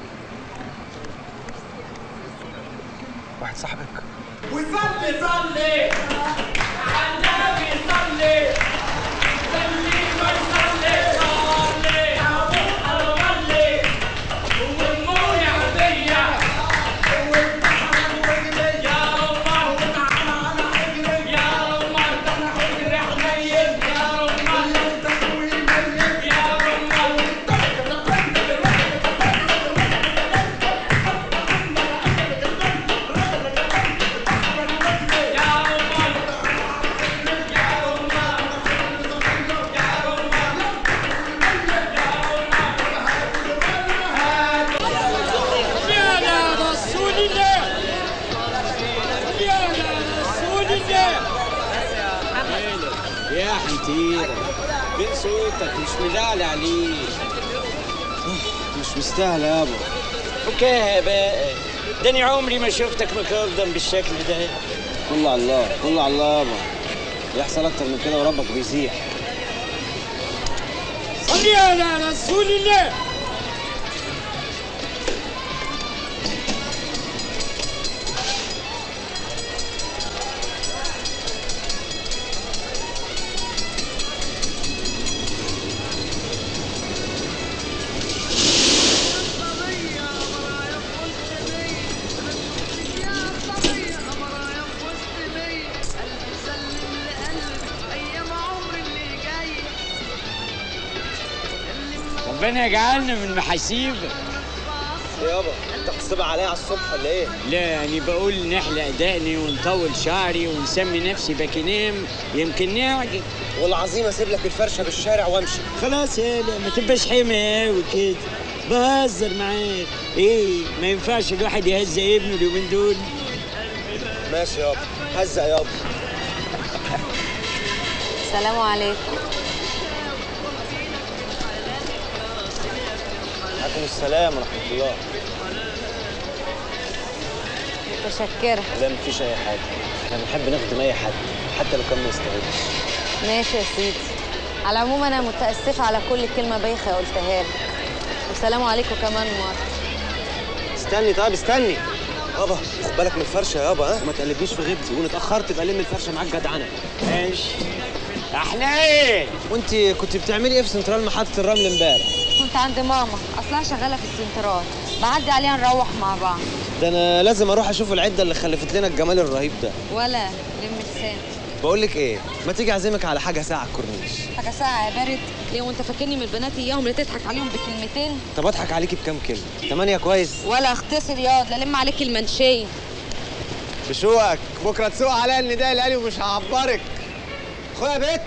واحد صاحبك وصلي صلي عالنبي صلي صلي ما يصلي صلي يا ابو الغلي والمولى عبيه والبحر والجبل يا رمال تعالى على حجري يا رمال انا حجري حنين يا رمال يا رمال يا رسول الله يا رسول الله يا حنتيرة فين صوتك مش مدعلي عليك مش مستاهل يابا فكاها بقى داني عمري ما شفتك مكردم بالشكل ده كله على الله كله على الله يابا يحصل اكتر من كده وربك بيزيح صلي على رسول الله ربنا يجعلنا من محاسيبك يابا انت بتصبع عليا على الصبح ولا ايه؟ لا يعني بقول نحلق دقني ونطول شعري ونسمي نفسي باكينام يمكن نعجب والعظيم اسيب لك الفرشه بالشارع وامشي خلاص يا لا ما تبقاش حمى قوي كده بهزر معاك ايه ما ينفعش الواحد يهزق ابنه اليومين دول ماشي يابا هزق يابا السلام عليكم عليكم السلام ورحمه الله متشكرة لا مفيش اي حاجه احنا بنحب نخدم اي حد حتى لو كان ما يستاهلش ماشي يا سيدي على العموم انا متاسفه على كل كلمه بايخه قلتها لك والسلام عليكم كمان مره استني طيب استني يابا خد بالك من الفرشه يابا ها وما تقلبنيش في غيبتي وان اتاخرت يبقى لم الفرشه معاك جدعنه ماشي احنا ايه وانت كنت بتعملي ايه في سنترال محطه الرمل امبارح كنت عند ماما اصلها شغاله في السنترال بعدي عليها نروح مع بعض ده انا لازم اروح اشوف العده اللي خلفت لنا الجمال الرهيب ده ولا لم لسان بقول لك ايه ما تيجي اعزمك على حاجه ساعه على الكورنيش حاجه ساعه يا بارد ليه وانت فاكرني من البنات اياهم اللي تضحك عليهم بكلمتين طب اضحك عليكي بكام كلمه تمانية كويس ولا اختصر ياض لا لم عليك المنشيه بشوقك بكره تسوق عليا النداء الالي ومش هعبرك خد يا بت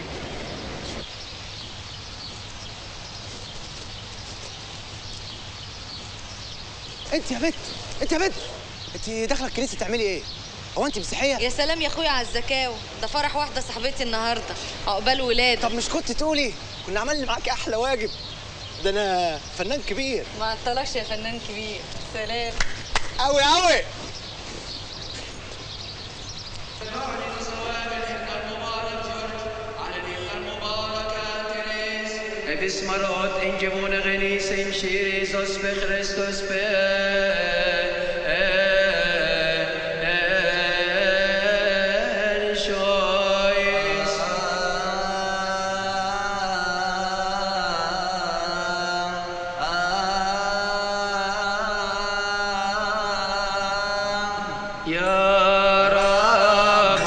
انت يا بت انت يا بت انت داخله الكنيسه تعملي ايه هو انت مسيحيه يا سلام يا اخويا على الزكاوة ده فرح واحده صاحبتي النهارده عقبال ولاد طب مش كنت تقولي كنا عملنا معاكي احلى واجب ده انا فنان كبير ما عطلكش يا فنان كبير سلام قوي قوي باسم رات انجبون غنيسة مشير يسوس بخريستوس بشويس يا رب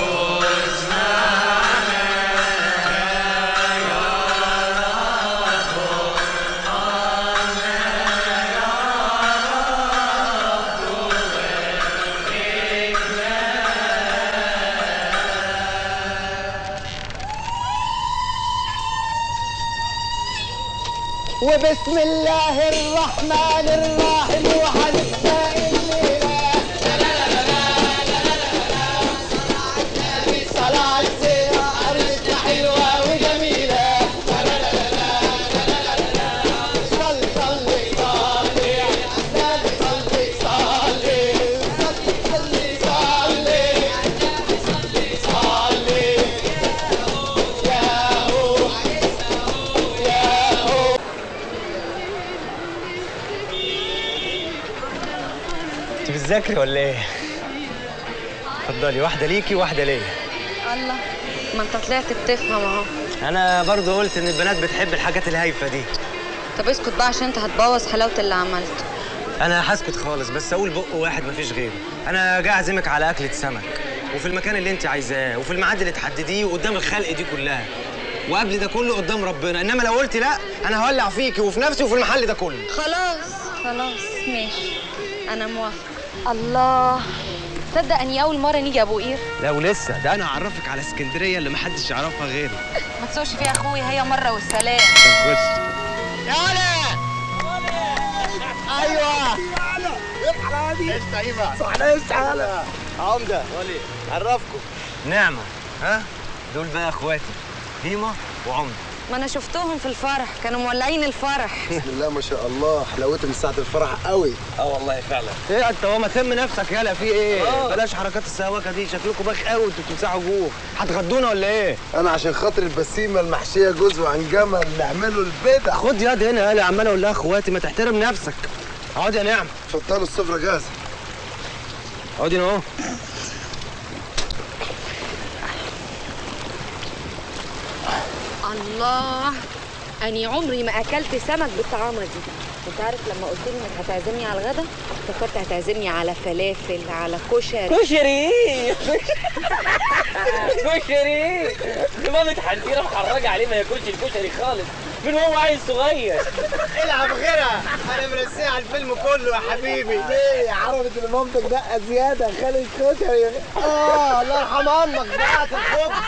اسمعنا يا رب بسم الله الرحمن الرحيم وهنبدا الليله صلاة عرفتنا حلوة وجميلة صلي صلي صلي صلي صلي صلي صلي صلي صلي يا هو يا هو انت بتذاكري ولا ايه؟ اتفضلي واحدة ليكي وواحدة ليا الله ما انت طلعت بتفهم اهو أنا برضو قلت إن البنات بتحب الحاجات الهايفة دي طب اسكت بقى عشان انت هتبوظ حلاوه اللي عملته أنا هسكت خالص بس أقول بق واحد مفيش غيره أنا جاي أعزمك على أكلة سمك وفي المكان اللي أنت عايزاه وفي الميعاد اللي تحدديه وقدام الخلق دي كلها وقبل ده كله قدام ربنا إنما لو قلت لا أنا هولع فيكي وفي نفسي وفي المحل ده كله خلاص خلاص ماشي انا موافقه الله تصدق اني اول مره نيجي ابو قير لا ولسه ده أنا هعرفك على اسكندرية اللي محدش يعرفها غيري ما تسوقش فيها اخويا هي مره والسلام طب خش يا ولا ايوه اصحى دي ايش طيبه صحنا ايش حالك عمدة ولي عرفكم نعمة ها دول بقى اخواتي هيما وعمدة ما انا شفتهم في الفرح كانوا مولعين الفرح بسم الله ما شاء الله حلاوتهم ساعة الفرح قوي اه والله فعلا ايه انت هو ما تم نفسك يلا في ايه آه. بلاش حركات السواكه دي شكلكم باخ قوي انتوا بتمسحوا جوه هتغدونا ولا ايه انا عشان خاطر البسيمة المحشية جوز وعنجمة اللي عملوا البدع خد يد هنا يلا عمال اقول لها اخواتي ما تحترم نفسك اقعدي يا نعمة اتفضلوا السفرة جاهزة اقعدي هنا اهو الله اني عمري ما اكلت سمك بالطعامه دي انت عارف لما قلت لي انك هتعزمني على الغدا افتكرت هتعزمني على فلافل على كشري كشري كشري دي مامة حنفيرة محرجة عليه ما ياكلش الكشري خالص من هو عيل صغير العب غيرها انا مرسيه على الفيلم كله يا حبيبي ليه عرفت ان مامتك دقه زياده خالد كشري اه الله يرحم امك دقت الخبز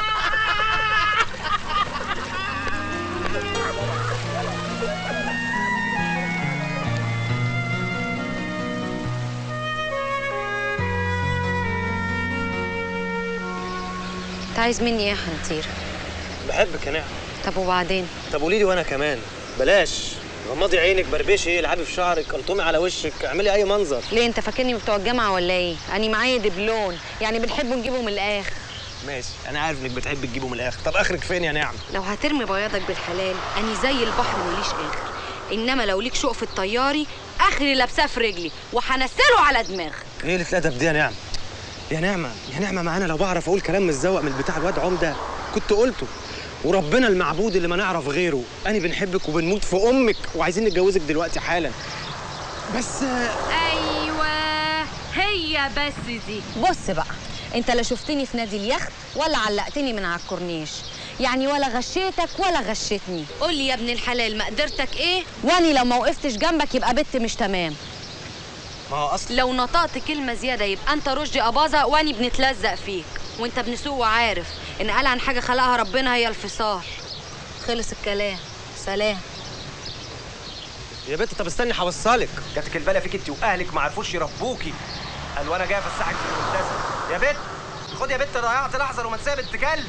انت عايز مني ايه يا حنطير بحبك يا نعمة طب وبعدين طب قولي لي وانا كمان بلاش غمضي عينك بربشي العبي في شعرك الطمي على وشك اعملي اي منظر ليه انت فاكرني بتوع الجامعه ولا ايه اني معايا دبلون يعني بنحب نجيبه من الاخر ماشي انا عارف انك بتحب تجيبه من الاخر طب اخرك فين يا نعمة لو هترمي بياضك بالحلال اني زي البحر ماليش اخر انما لو ليك شوق في الطياري اخري لابساه في رجلي وهنسله على دماغك ايه اللي الادب دي يا نعمة يا نعمة يا نعمة ما انا لو بعرف اقول كلام متزوق من بتاع الواد عمدة كنت قلته وربنا المعبود اللي ما نعرف غيره انا بنحبك وبنموت في امك وعايزين نتجوزك دلوقتي حالا بس ايوه هي بس دي بص بقى انت لا شفتني في نادي اليخت ولا علقتني من على الكورنيش يعني ولا غشيتك ولا غشتني قول لي يا ابن الحلال مقدرتك ايه واني لو ما وقفتش جنبك يبقى بنت مش تمام ما هو اصلا لو نطقت كلمه زياده يبقى انت رشدي اباظه واني بنتلزق فيك وانت ابن سوق وعارف ان قال عن حاجه خلقها ربنا هي الفصال خلص الكلام سلام يا بنت طب استني هوصلك جاتك البلا فيك انت واهلك ما عرفوش يربوكي قال وانا جاي افسحك في المنتزه يا بنت خد يا بنت ضيعت لحظه رومانسيه بنت كلب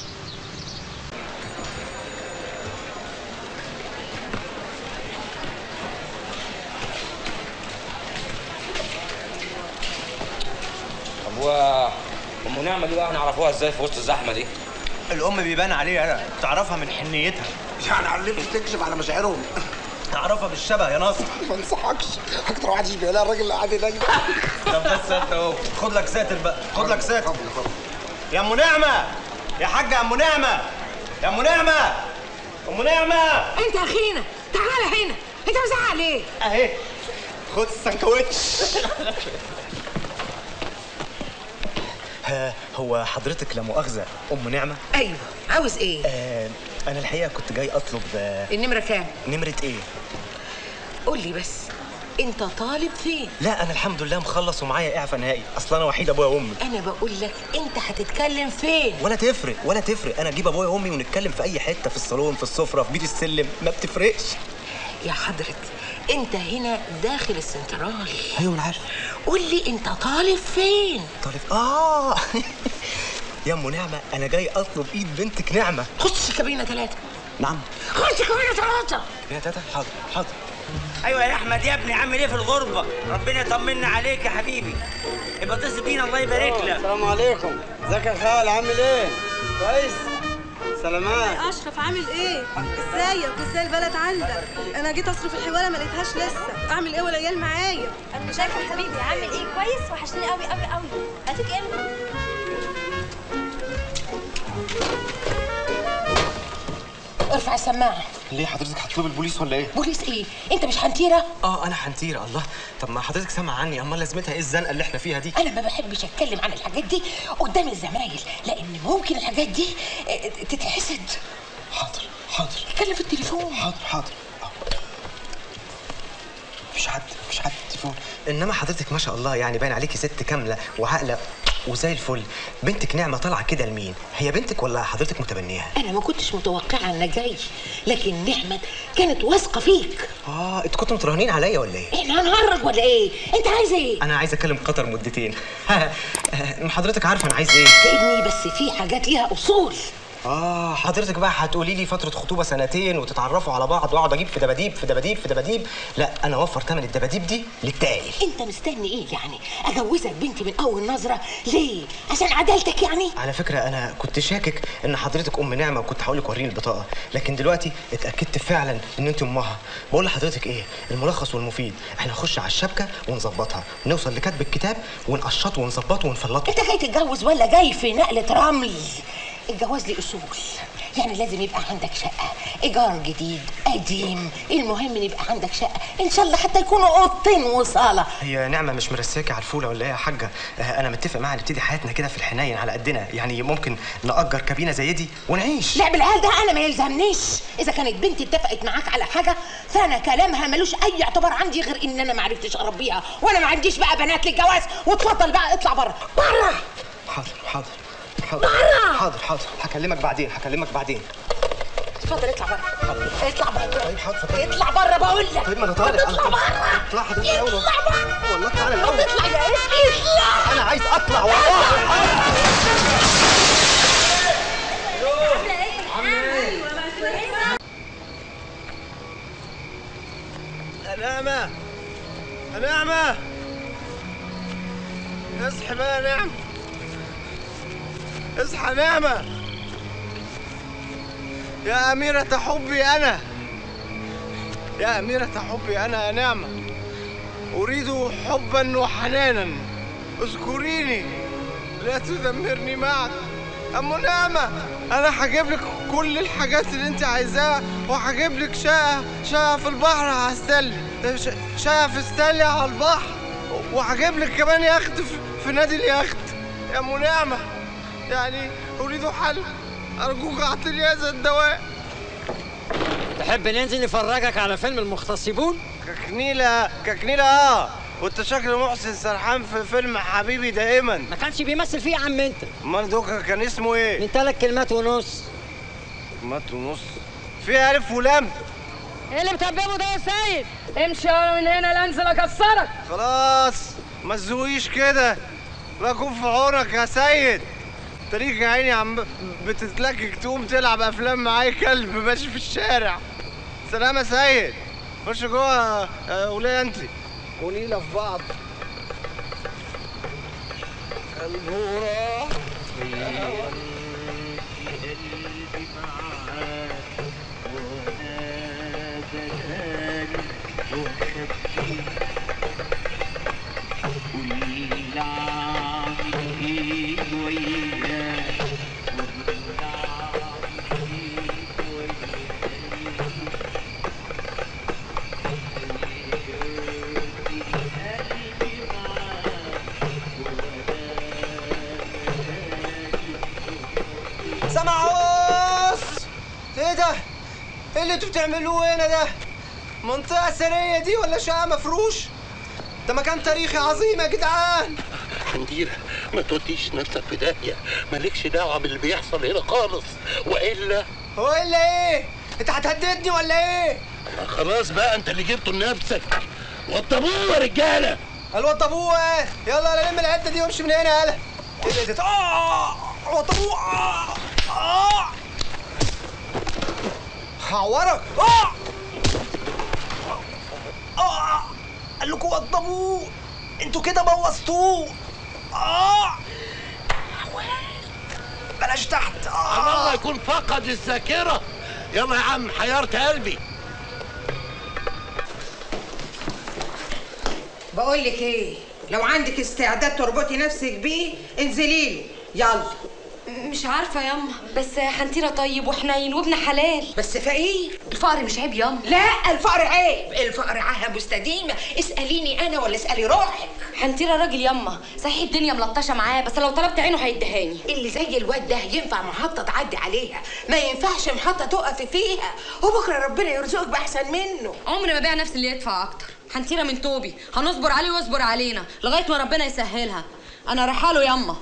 طب هو ام نعمة دي بقى نعرفوها ازاي في وسط الزحمة دي؟ الام بيبان عليها انا تعرفها من حنيتها يعني علمت تكشف على مشاعرهم تعرفها بالشبه يا ناصر ما انصحكش اكتر واحد يشبه لها الراجل اللي قاعد هناك ده طب بس انت اهو خد لك ساتر بقى خد لك ساتر يا ام نعمه يا حاجه ام نعمه يا ام نعمه ام نعمه انت يا اخينا تعالى هنا انت مزعق ليه اهي خد السندوتش ها، هو حضرتك لا مؤاخذه ام نعمه ايوه عاوز ايه آه انا الحقيقه كنت جاي اطلب آه، النمره كام نمره ايه قول لي بس انت طالب فين لا انا الحمد لله مخلص ومعايا اعفاء نهائي اصل انا وحيد ابويا وامي انا بقول لك انت هتتكلم فين ولا تفرق ولا تفرق انا اجيب ابويا وامي ونتكلم في اي حته في الصالون في السفره في بيت السلم ما بتفرقش يا حضرة انت هنا داخل السنترال ايوه انا عارف قول لي انت طالب فين طالب اه يا ام نعمه انا جاي اطلب ايد بنتك نعمه خش كابينه ثلاثه نعم خش كابينه ثلاثه يا تاتا حاضر حاضر ايوه يا احمد يا ابني عامل ايه في الغربه ربنا يطمنا عليك يا حبيبي يبقى اتصل بينا الله يبارك لك السلام عليكم ازيك يا خال عامل ايه كويس سلامات اشرف عامل ايه ازيك وازاي البلد عندك انا جيت اصرف الحواله ما لقيتهاش لسه اعمل ايه والعيال معايا انا شايفه يا حبيبي عامل ايه كويس وحشني قوي قوي قوي هتيجي امتى ارفع السماعه ليه حضرتك هتطلب البوليس ولا ايه بوليس ايه انت مش حنتيره اه انا حنتير الله طب ما حضرتك سامع عني امال لازمتها ايه الزنقه اللي احنا فيها دي انا ما بحبش اتكلم عن الحاجات دي قدام الزمايل لان ممكن الحاجات دي آه، تتحسد حاضر حاضر اتكلم في التليفون حاضر حاضر مفيش حد مفيش حد في التليفون انما حضرتك ما شاء الله يعني باين عليكي ست كامله وعاقله وزي الفل بنتك نعمه طالعه كده لمين هي بنتك ولا حضرتك متبنيها انا ما كنتش متوقعه انك جاي لكن نعمت كانت واثقه فيك اه انتوا كنتوا متراهنين عليا ولا ايه احنا هنهرج ولا ايه انت عايز ايه انا عايز اكلم قطر مدتين ما حضرتك عارفه انا عايز ايه ابني بس في حاجات ليها اصول اه حضرتك بقى هتقولي لي فتره خطوبه سنتين وتتعرفوا على بعض واقعد اجيب في دباديب في دباديب في دباديب لا انا اوفر ثمن الدباديب دي للتقايل انت مستني ايه يعني اجوزك بنتي من اول نظره ليه عشان عدالتك يعني على فكره انا كنت شاكك ان حضرتك ام نعمه وكنت هقول لك وريني البطاقه لكن دلوقتي اتاكدت فعلا ان انت امها بقول لحضرتك ايه الملخص والمفيد احنا نخش على الشبكه ونظبطها نوصل لكتب الكتاب ونقشطه ونظبطه ونفلطه انت جاي تتجوز ولا جاي في نقله رمل الجواز ليه اصول يعني لازم يبقى عندك شقه ايجار جديد قديم المهم ان يبقى عندك شقه ان شاء الله حتى يكونوا اوضتين وصاله هي نعمه مش مرساكي على الفوله ولا ايه يا حاجه آه، انا متفق معاها نبتدي حياتنا كده في الحنين على قدنا يعني ممكن نأجر كابينه زي دي ونعيش لعب العيال ده انا ما يلزمنيش اذا كانت بنتي اتفقت معاك على حاجه فانا كلامها ملوش اي اعتبار عندي غير ان انا ما عرفتش اربيها وانا ما عنديش بقى بنات للجواز واتفضل بقى اطلع بره بره حاضر حاضر حاضر برا! حاضر حاضر هكلمك بعدين هكلمك بعدين اتفضل اطلع بره اطلع بره طيب حاضر اطلع بره بقول لك طيب ما انا طالع اطلع بره اطلع حضرتك الاول اطلع بره والله تعالى الاول اطلع يا ابني اطلع انا عايز اطلع والله نعمة نعمة اصحي بقى يا نعمة اصحى نعمة يا أميرة حبي أنا يا أميرة حبي أنا يا نعمة أريد حبا وحنانا اذكريني لا تدمرني معك أم نعمة أنا هجيب لك كل الحاجات اللي أنت عايزاها وهجيب لك شقة شقة في البحر على ستانلي ش- شقة في ستانلي على البحر وهجيب لك كمان يخت في, في نادي اليخت يا أم نعمة يعني أريد حل أرجوك أعطيني هذا الدواء تحب ننزل نفرجك على فيلم المغتصبون؟ ككنيلة ككنيلة اه وانت شكل محسن سرحان في فيلم حبيبي دائما ما كانش بيمثل فيه يا عم انت امال دوكا كان اسمه ايه؟ من ثلاث كلمات ونص كلمات ونص في الف ولام ايه اللي متببه ده يا سيد؟ امشي انا من هنا لا انزل اكسرك خلاص ما تزوقيش كده لا يكون في عونك يا سيد انت ليك يا عيني عم بتتلكك تقوم تلعب افلام معايا كلب ماشي في الشارع سلام يا سيد خش جوه يا وليه انت ونيلة في بعض البورة سمعوس ايه ده؟ ايه اللي انتوا بتعملوه هنا ده؟ منطقة أثرية دي ولا شقة مفروش؟ ده مكان تاريخي عظيم يا جدعان حنجيرة ما توديش نفسك في داهية مالكش دعوة باللي بيحصل هنا خالص وإلا هو الا ايه؟ انت هتهددني ولا ايه؟ خلاص بقى انت اللي جبته لنفسك وطبوه يا رجاله الوطبوه ايه يلا يلا لم العده دي وامشي من هنا يلا ايه ده اه وطبوه اه اه هعورك اه اه قال لكم وطبوه انتوا كده بوظتوه اه بلاش تحت آه. الله يكون فقد الذاكره يلا يا عم حيرت قلبي بقول لك ايه لو عندك استعداد تربطي نفسك بيه انزلي لي يلا مش عارفه ياما بس حنتيره طيب وحنين وابن حلال بس فقير الفقر مش عيب ياما لا الفقر عيب الفقر عاهه مستديمه اساليني انا ولا اسالي روحك حنتيره راجل ياما صحيح الدنيا ملطشه معاه بس لو طلبت عينه هيدهاني اللي زي الواد ده ينفع محطه تعدي عليها ما ينفعش محطه تقفي فيها وبكره ربنا يرزقك باحسن منه عمري ما بيع نفسي اللي يدفع اكتر حنتيره من توبي هنصبر عليه ويصبر علينا لغايه ما ربنا يسهلها انا رايحه له ياما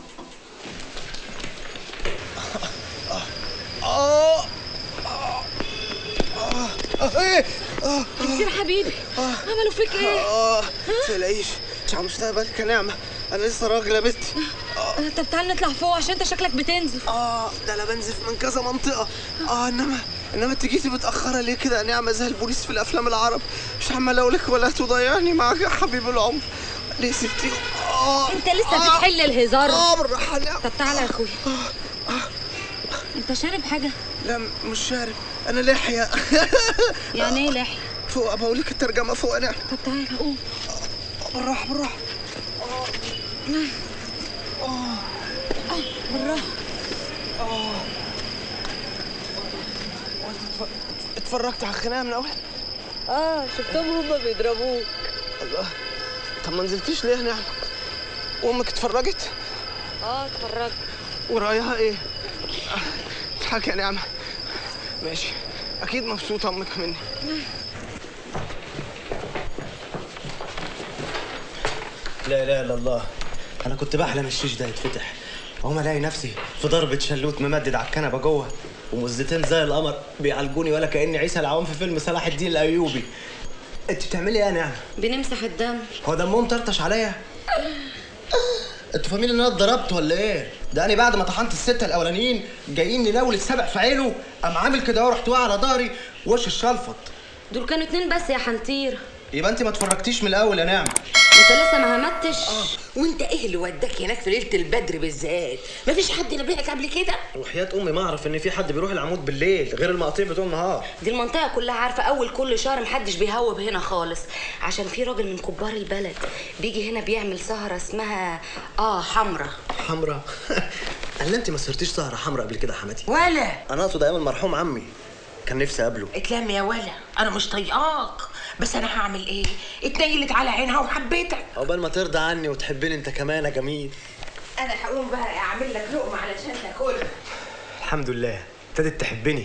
اه اه اه ايه اه حنتيره حبيبي عملوا فيك ايه اه تلاقيش مش على مستقبلك يا نعمه انا لسه راجل يا بنتي طب تعال نطلع فوق عشان انت شكلك بتنزف اه ده انا بنزف من كذا منطقه اه انما انما انت جيتي متاخره ليه كده يا نعمه زي البوليس في الافلام العرب مش عمال اقول لك ولا تضيعني معاك يا حبيب العمر ليه سبتيه اه انت لسه بتحل الهزار اه بالراحه يا نعمه طب تعالى يا اخويا انت شارب حاجه لا مش شارب انا لحيه يعني ايه لحيه فوق بقول لك الترجمه فوق انا طب تعالى قوم بالراحه بالراحه بالراحه اتفرجت على الخناقه من اول اه شفتهم هما بيضربوك الله طب ما نزلتيش ليه يا نعمه وامك اتفرجت اه اتفرجت ورايها ايه اضحك يا نعمه ماشي اكيد مبسوطه امك مني لا اله الا الله انا كنت بحلم الشيش ده يتفتح اقوم الاقي نفسي في ضربة شلوت ممدد على الكنبة جوه ومزتين زي القمر بيعالجوني ولا كاني عيسى العوام في فيلم صلاح الدين الايوبي انت بتعملي ايه يا نعمة؟ بنمسح الدم هو دمهم طرطش عليا؟ انتوا فاهمين ان انا اتضربت ولا ايه؟ ده انا بعد ما طحنت الستة الاولانيين جايين نناول السبع في عينه قام عامل كده ورحت واقع على ظهري وش الشلفط دول كانوا اتنين بس يا حنتير يبقى انت ما اتفرجتيش من الاول يا نعمة انت لسه ما همتش وانت ايه اللي وداك هناك في ليله البدر بالذات مفيش حد نبهك قبل كده وحياة امي ما اعرف ان في حد بيروح العمود بالليل غير المقاطيع بتوع النهار دي المنطقة كلها عارفة أول كل شهر محدش بيهوب هنا خالص عشان في راجل من كبار البلد بيجي هنا بيعمل سهرة اسمها آه حمرة حمرا قال انت ما سهرتيش سهرة حمرا قبل كده يا حماتي ولا انا اقصد ايام المرحوم عمي كان نفسي اقابله اتلم يا ولا انا مش طايقاك بس انا هعمل ايه اتنيلت على عينها وحبيتك عقبال ما ترضى عني وتحبني انت كمان يا جميل انا هقوم بقى اعمل لك لقمه علشان تاكلها الحمد لله ابتدت تحبني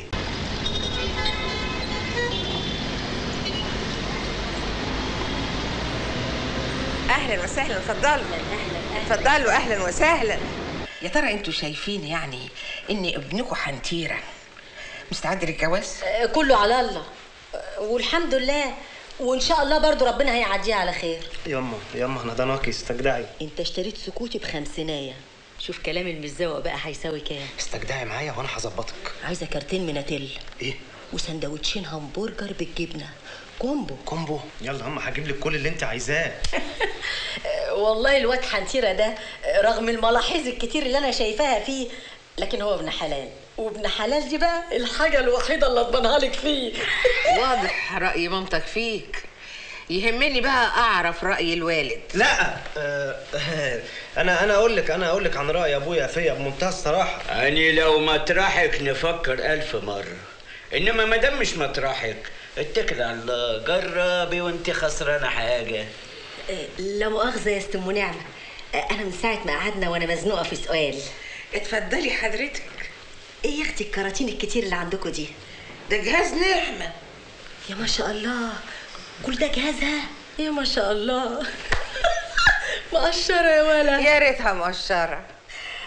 اهلا وسهلا اتفضلوا اتفضلوا اهلا وسهلا يا ترى انتوا شايفين يعني ان ابنكم حنتيره مستعد للجواز آه، كله على الله آه، والحمد لله وان شاء الله برضو ربنا هيعديها على خير يما يما انا ده ناقص استجدعي انت اشتريت سكوتي بخمسينايه شوف كلام المزوق بقى هيساوي كام استجدعي معايا وانا هظبطك عايزه كارتين مناتيل ايه وسندوتشين همبرجر بالجبنه كومبو كومبو يلا هم هجيب لك كل اللي انت عايزاه آه، والله الواد حنتيره ده آه، رغم الملاحظ الكتير اللي انا شايفاها فيه لكن هو ابن حلال وابن حلال دي بقى الحاجه الوحيده اللي اضمنها لك فيه واضح راي مامتك فيك يهمني بقى اعرف راي الوالد لا آه انا انا اقول لك انا اقول لك عن راي ابويا فيا بمنتهى الصراحه أني لو مطرحك نفكر ألف مرة إنما ما دام مش مطرحك اتكل على الله جربي وانت خسرانة حاجة آه، لا مؤاخذه يا ست ام نعمه آه، انا من ساعه ما قعدنا وانا مزنوقه في سؤال اتفضلي حضرتك ايه يا اختي الكراتين الكتير اللي عندكم دي ده جهاز نعمه يا ما شاء الله كل ده جهازها يا ما شاء الله مقشره يا ولا يا ريتها مقشره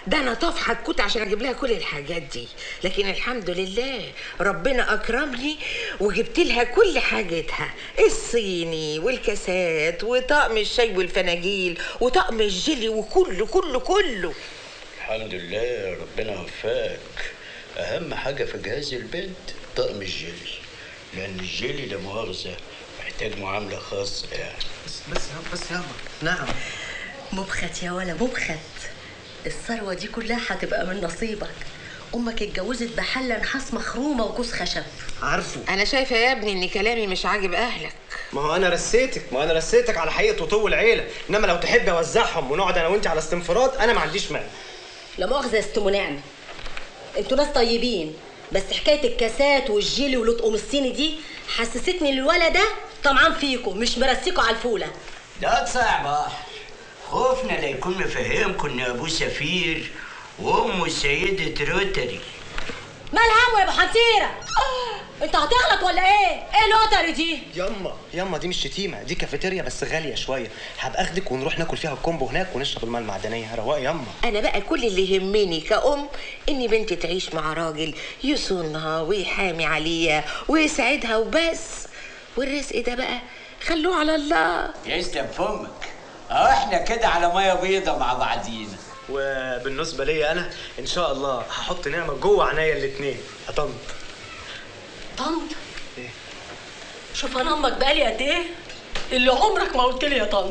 ده انا طافحه الكوت عشان اجيب لها كل الحاجات دي لكن الحمد لله ربنا اكرمني وجبت لها كل حاجتها الصيني والكاسات وطقم الشاي والفناجيل وطقم الجيلي وكله كله كله الحمد لله ربنا وفاك اهم حاجه في جهاز البنت طقم الجيلي لان الجيلي لا مؤاخذه محتاج معامله خاصه يعني بس بس بس يابا نعم مبخت يا ولا مبخت الثروة دي كلها هتبقى من نصيبك أمك اتجوزت بحلة نحاس مخرومة وكوس خشب عارفه انا شايفه يا ابني ان كلامي مش عاجب اهلك ما هو انا رسيتك ما هو انا رسيتك على حقيقه وطو العيله انما لو تحب اوزعهم ونقعد انا وانت على استنفراد انا ما عنديش مانع لا مؤاخذة يا ست نعمة انتوا ناس طيبين بس حكاية الكاسات والجيلي ولطقم الصيني دي حسستني ان الولد ده طمعان فيكم مش مرسيكوا على الفولة ده صعب خوفنا لا يكون مفهمكم ان ابوه سفير وامه سيدة روتري مالها يا ابو حنتيرة انت هتغلط ولا ايه؟ ايه لوتري دي؟ ياما ياما دي مش شتيمه دي كافيتيريا بس غاليه شويه هبقى اخدك ونروح ناكل فيها الكومبو هناك ونشرب الماء المعدنيه رواق ياما انا بقى كل اللي يهمني كأم ان بنتي تعيش مع راجل يصونها ويحامي عليها ويسعدها وبس والرزق ده بقى خلوه على الله يسلم فمك اه احنا كده على ميه بيضه مع بعضينا وبالنسبه ليا انا ان شاء الله هحط نعمه جوه عينيا الاثنين يا طنط طنط شوف انا امك بقالي قد ايه؟ اللي عمرك ما قلت لي يا طنط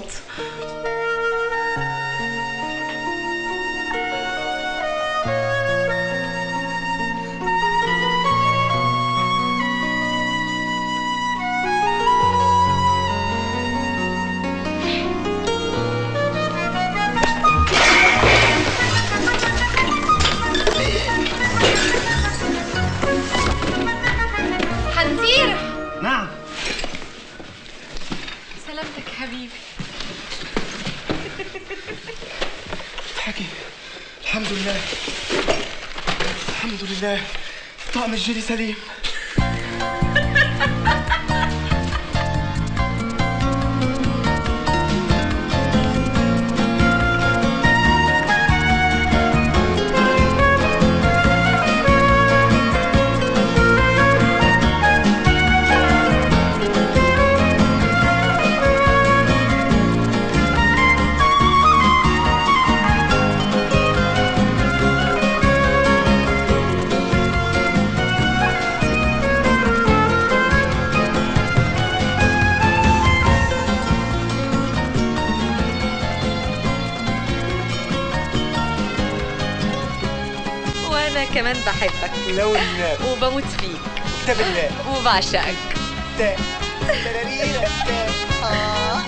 حنتيرة نعم سلامتك حبيبي اضحكي الحمد لله الحمد لله طقم الجيلي سليم وانا كمان بحبك لو النبي وبموت فيك كتاب الله وبعشقك تا تراريرا تا آه.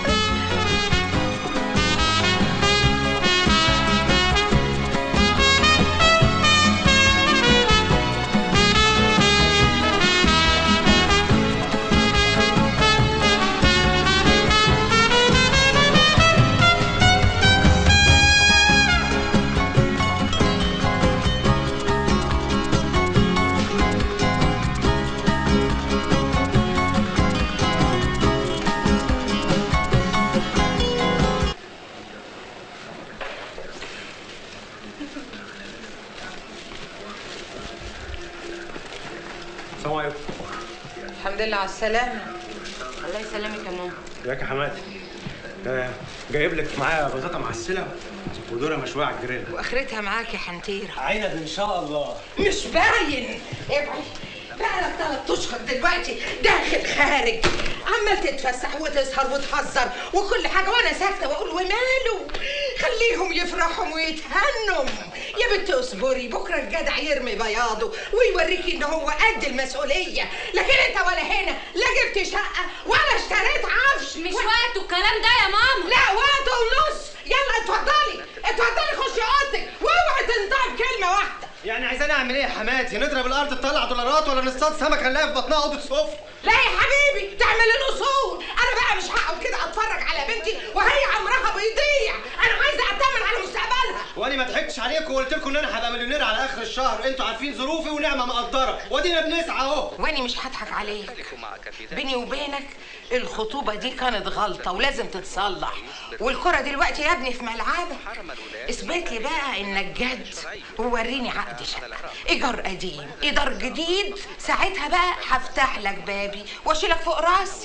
السلام عليكم الحمد لله على السلامه الله يسلمك يا ماما ازيك يا حماتي آه، جايب لك معايا بطاطا معسله ودوره مشويه على الجريل واخرتها معاك يا حنتيره عنب ان شاء الله مش باين ابعد بقالك ثلاث اشهر دلوقتي داخل خارج عمال تتفسح وتسهر وتهزر وكل حاجه وانا ساكته واقول وماله خليهم يفرحوا ويتهنوا يا بنت اصبري بكره الجدع يرمي بياضه ويوريكي ان هو قد المسؤوليه لكن انت ولا هنا لا جبت شقه ولا اشتريت عفش مش وقته الكلام ده يا ماما لا وقت ونص يلا اتفضلي اتفضلي خشي اوضتك واوعي تنطق كلمه واحده يعني عايزاني اعمل ايه يا حماتي نضرب الارض تطلع دولارات ولا نصطاد سمكه نلاقي في بطنها اوضه سفر لا يا حبيبي تعمل الاصول انا بقى مش هقعد كده اتفرج على بنتي وهي عمرها بيضيع انا عايزه اطمن على مستقبلها وانا ما ضحكتش عليكم وقلت لكم ان انا هبقى مليونير على اخر الشهر انتوا عارفين ظروفي ونعمه مقدره وادينا بنسعى اهو واني مش هضحك عليك بيني وبينك الخطوبة دي كانت غلطة ولازم تتصلح والكرة دلوقتي يا ابني في ملعبك اثبت لي بقى انك جد ووريني عقد شقة ايجار قديم ايجار جديد ساعتها بقى هفتح لك بابي واشيلك فوق راسي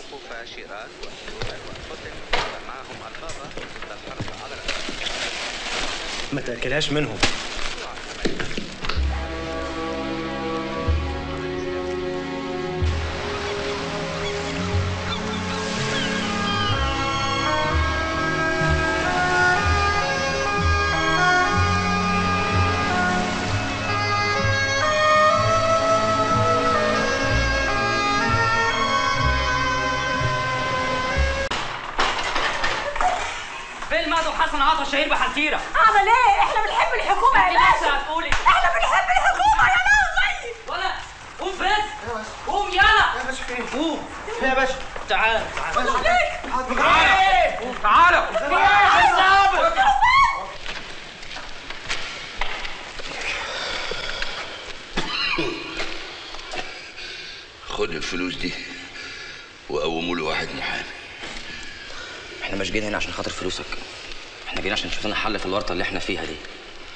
ما تاكلهاش منهم فين مادو حسن عطا شهير بحنتيره اعمل ايه احنا بنحب الحكومه يا انت باشا لسه هتقولي احنا بنحب الحكومه يا لهوي ولا قوم بس قوم يلا يا باشا فين قوم فين يا باشا تعال تعال تعال تعال خد الفلوس دي وقوموا له واحد محامي احنا مش جايين هنا عشان خاطر فلوسك احنا جايين عشان نشوف لنا حل في الورطه اللي احنا فيها دي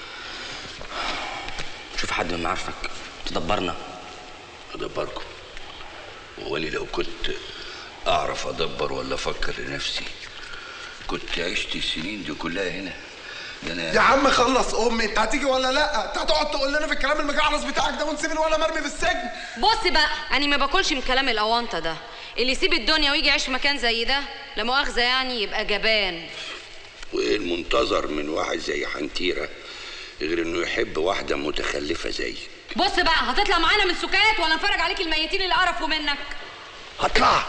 شوف حد من معارفك تدبرنا ادبركم واني لو كنت اعرف ادبر ولا افكر لنفسي كنت عشت السنين دي كلها هنا ده انا يا عم خلص امي انت هتيجي ولا لا انت هتقعد تقول لنا في الكلام المجعلص بتاعك ده ونسيب الولا مرمي في السجن بص بقى انا ما باكلش من كلام الاونطه ده اللي يسيب الدنيا ويجي يعيش في مكان زي ده لا مؤاخذه يعني يبقى جبان وايه المنتظر من واحد زي حنتيره غير انه يحب واحده متخلفه زيك بص بقى هتطلع معانا من سكات ولا نفرج عليك الميتين اللي قرفوا منك هطلع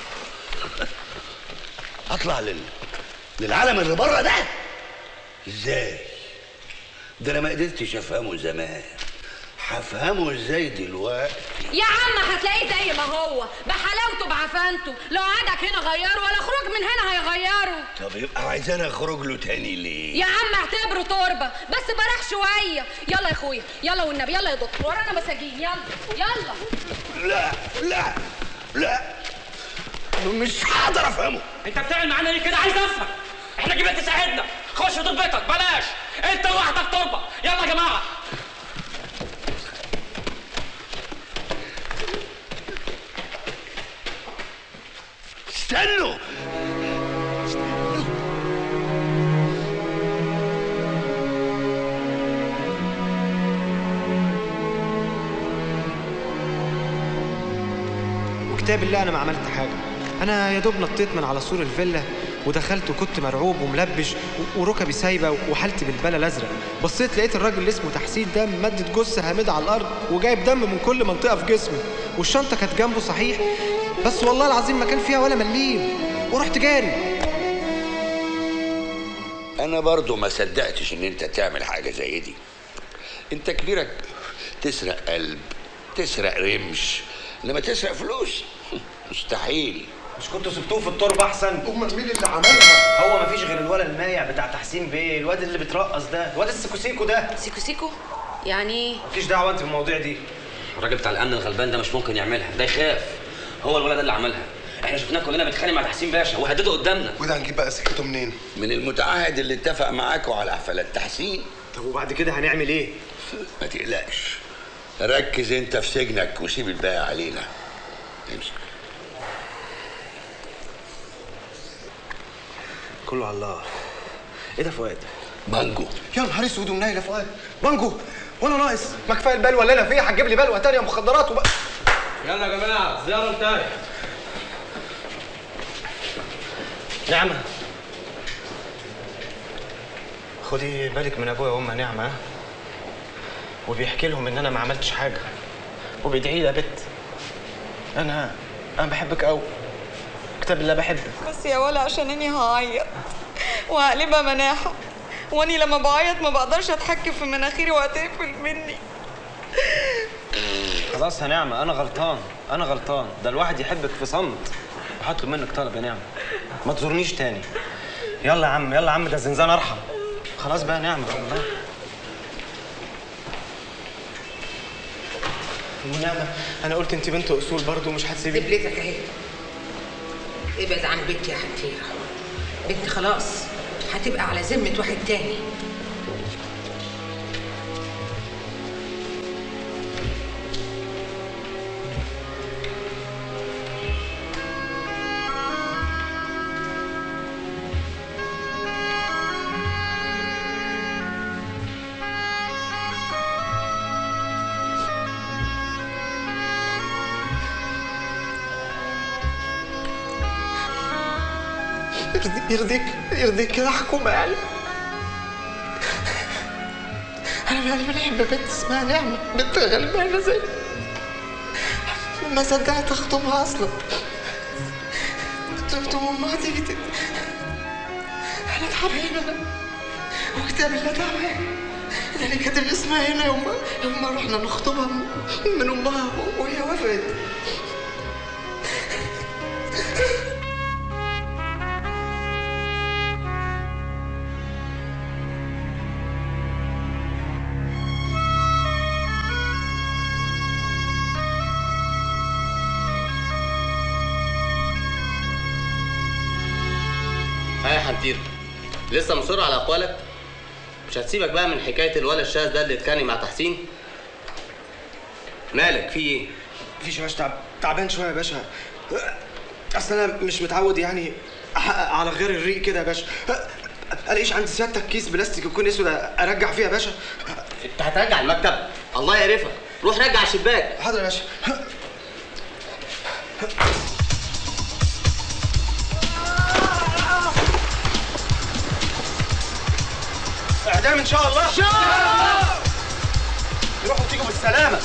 اطلع لل... للعالم اللي بره ده ازاي ده انا ما قدرتش افهمه زمان هفهمه ازاي دلوقتي يا عم هتلاقيه زي ما هو بحلاوته بعفانته لو قعدك هنا غيره ولا خروج من هنا هيغيره طب يبقى عايزاني اخرج له تاني ليه يا عم اعتبره تربه بس براح شويه يلا يا اخويا يلا والنبي يلا يا دكتور ورانا مساجين يلا يلا لا لا لا مش هقدر افهمه انت بتعمل معانا ليه كده عايز افهم احنا جبت تساعدنا خش تربتك بلاش انت لوحدك تربه يلا يا جماعه استنوا وكتاب الله انا ما عملت حاجه انا يا دوب نطيت من على سور الفيلا ودخلت وكنت مرعوب وملبش و- وركبي سايبه وحالتي بالبلا الازرق بصيت لقيت الراجل اللي اسمه تحسين ده ممدد جثه هامده على الارض وجايب دم من كل منطقه في جسمه والشنطه كانت جنبه صحيح بس والله العظيم ما كان فيها ولا مليم ورحت جاري انا برضو ما صدقتش ان انت تعمل حاجه زي دي انت كبيرك تسرق قلب تسرق رمش انما تسرق فلوس مستحيل مش كنتوا سبتوه في التربه احسن امال مين اللي عملها هو مفيش غير الولد المايع بتاع تحسين بيه الواد اللي بترقص ده الواد السيكوسيكو ده سيكو سيكو يعني ايه مفيش دعوه انت بالمواضيع دي الراجل بتاع الامن الغلبان ده مش ممكن يعملها ده يخاف هو الولد اللي عملها احنا شفناه كلنا بيتخانق مع تحسين باشا وهدده قدامنا وده هنجيب بقى سكته منين من المتعهد اللي اتفق معاكوا على حفلات تحسين طب وبعد كده هنعمل ايه ما تقلقش ركز انت في سجنك وسيب الباقي علينا امسك كله على الله ايه ده فؤاد بانجو يا نهار اسود ومنيل يا فؤاد بانجو وانا ناقص ما كفايه البلوه اللي انا فيها هتجيب لي بلوه تانيه مخدرات وبقى يلا يا جماعه زياره انتهت نعمة خدي بالك من ابويا وامي نعمة ها؟ وبيحكي لهم ان انا ما عملتش حاجة وبيدعي لي يا بت انا انا بحبك قوي كتاب الله بحبك بس يا ولا عشان اني هعيط وهقلبها مناحة واني لما بعيط ما بقدرش اتحكم في مناخيري وهتقفل مني خلاص يا نعمة انا غلطان انا غلطان ده الواحد يحبك في صمت وهطلب منك طلب يا نعمة ما تزورنيش تاني يلا يا عم يلا يا عم ده الزنزانة ارحم خلاص بقى يا نعمة والله ونعمة انا قلت انت بنت اصول برضو مش هتسيبي دبلتك اهي ابعد عن بنتي يا حنفيرة بنتي خلاص هتبقى على ذمة واحد تاني يرضي- يرضيك يرضيك كده حكومة يعني انا يعني بنحب بنت اسمها نعمة بنت غلبانة زي ما صدقت اخطبها اصلا قلت امها تيجي تت- انا تعبانة انا وكتاب الله تعبان ده انا كاتب اسمها هنا يوم يوم ما رحنا نخطبها من- من امها وهي وافقت ها يا حنتير لسه مصر على اقوالك مش هتسيبك بقى من حكايه الولد الشاذ ده اللي اتخانق مع تحسين مالك في ايه مفيش يا باشا تعب... تعبان شويه يا باشا اصل انا مش متعود يعني احقق على غير الريق كده يا باشا الاقيش عند سيادتك كيس بلاستيك يكون اسود ارجع فيها يا باشا انت هترجع المكتب الله يعرفك روح رجع الشباك حاضر يا باشا اعدام ان شاء الله ان شاء الله تروحوا تيجوا بالسلامه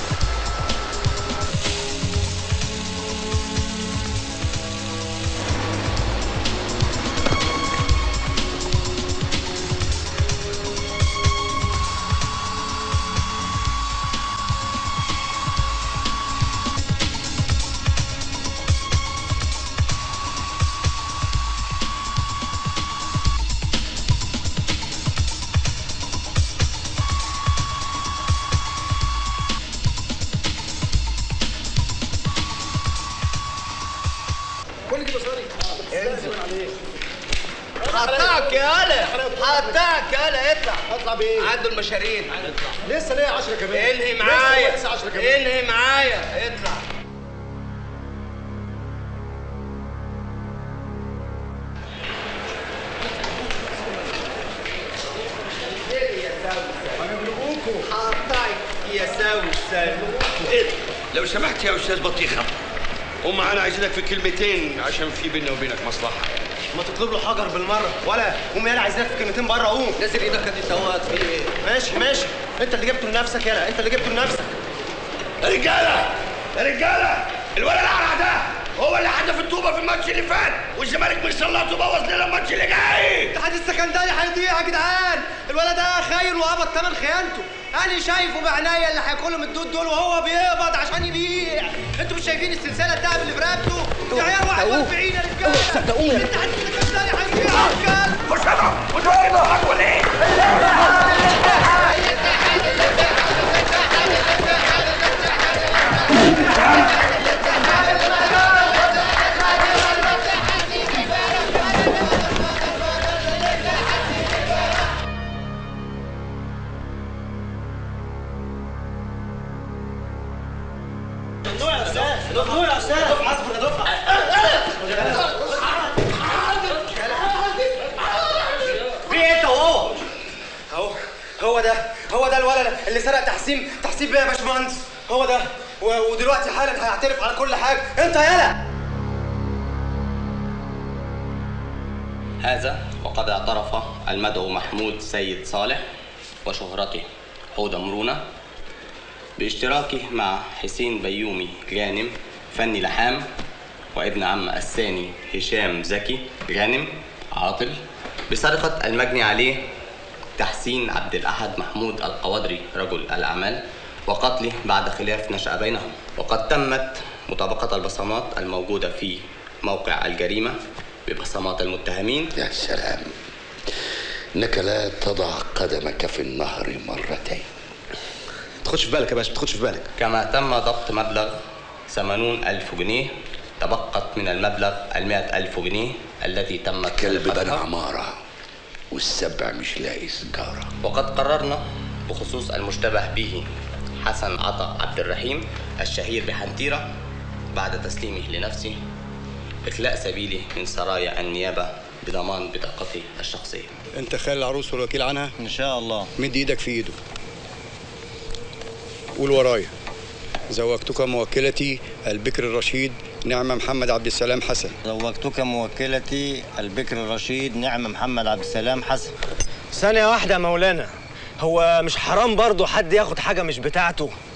كل دي مصاري حطاك يا هلا حطاك يا هلا اطلع اطلع بايه؟ عنده المشارين لسه ليا 10 كمان انهي لسه معايا لسه 10 كمان انهي معايا اطلع حطاك يا سوسن لو سمحت يا استاذ بطيخه هم معانا عايزينك في كلمتين عشان في بيننا وبينك مصلحه ما تطلب له حجر بالمره ولا قوم يلا عايزينك في كلمتين بره قوم نزل ايدك انت توقت في ايه ماشي ماشي انت اللي جبته لنفسك يلا انت اللي جبته لنفسك يا رجاله يا رجاله الولد القرع ده هو اللي حدف الطوبه في الماتش اللي فات والزمالك مش سلطه وبوظ لنا الماتش اللي جاي الاتحاد السكندري هيضيع يا جدعان الولد ده خاين وقبض ثمن خيانته انا شايفه بعناية اللي هياكلهم الدود دول وهو بيقبض عشان يبيع انتوا مش شايفين السلسله الدهب اللي في رقبته يا عيال 41 يا رجاله صدقوني. الاتحاد السكندري هيضيع يا رجاله مش هضرب انتوا ايه ضحك ولا ايه؟ ممنوع يا استاذ ممنوع يا استاذ اصبر يا دفعه في ايه انت وهو اهو هو ده هو ده الولد اللي سرق تحسين تحسين بيه يا باشمهندس هو ده و- ودلوقتي حالا هيعترف على كل حاجه انت يالا هذا وقد اعترف المدعو محمود سيد صالح وشهرته حوضة مرونة باشتراكه مع حسين بيومي غانم فني لحام وابن عم الثاني هشام زكي غانم عاطل بسرقة المجني عليه تحسين عبد الأحد محمود القوادري رجل الأعمال وقتله بعد خلاف نشأ بينهم وقد تمت مطابقة البصمات الموجودة في موقع الجريمة ببصمات المتهمين يا سلام انك لا تضع قدمك في النهر مرتين تاخدش في بالك يا باشا ما تاخدش في بالك كما تم ضبط مبلغ ثمانون ألف جنيه تبقت من المبلغ المائة ألف جنيه التي تمت كلب بنى سرقتها. عمارة والسبع مش لاقي سجارة وقد قررنا بخصوص المشتبه به حسن عطا عبد الرحيم الشهير بحنتيرة بعد تسليمه لنفسه إخلاء سبيله من سرايا النيابة بضمان بطاقته الشخصية انت خال العروس والوكيل عنها ان شاء الله مد ايدك في ايده قول ورايا زوجتك موكلتي البكر الرشيد نعمة محمد عبد السلام حسن زوجتك موكلتي البكر الرشيد نعم محمد عبد السلام حسن ثانية واحدة يا مولانا هو مش حرام برضه حد ياخد حاجة مش بتاعته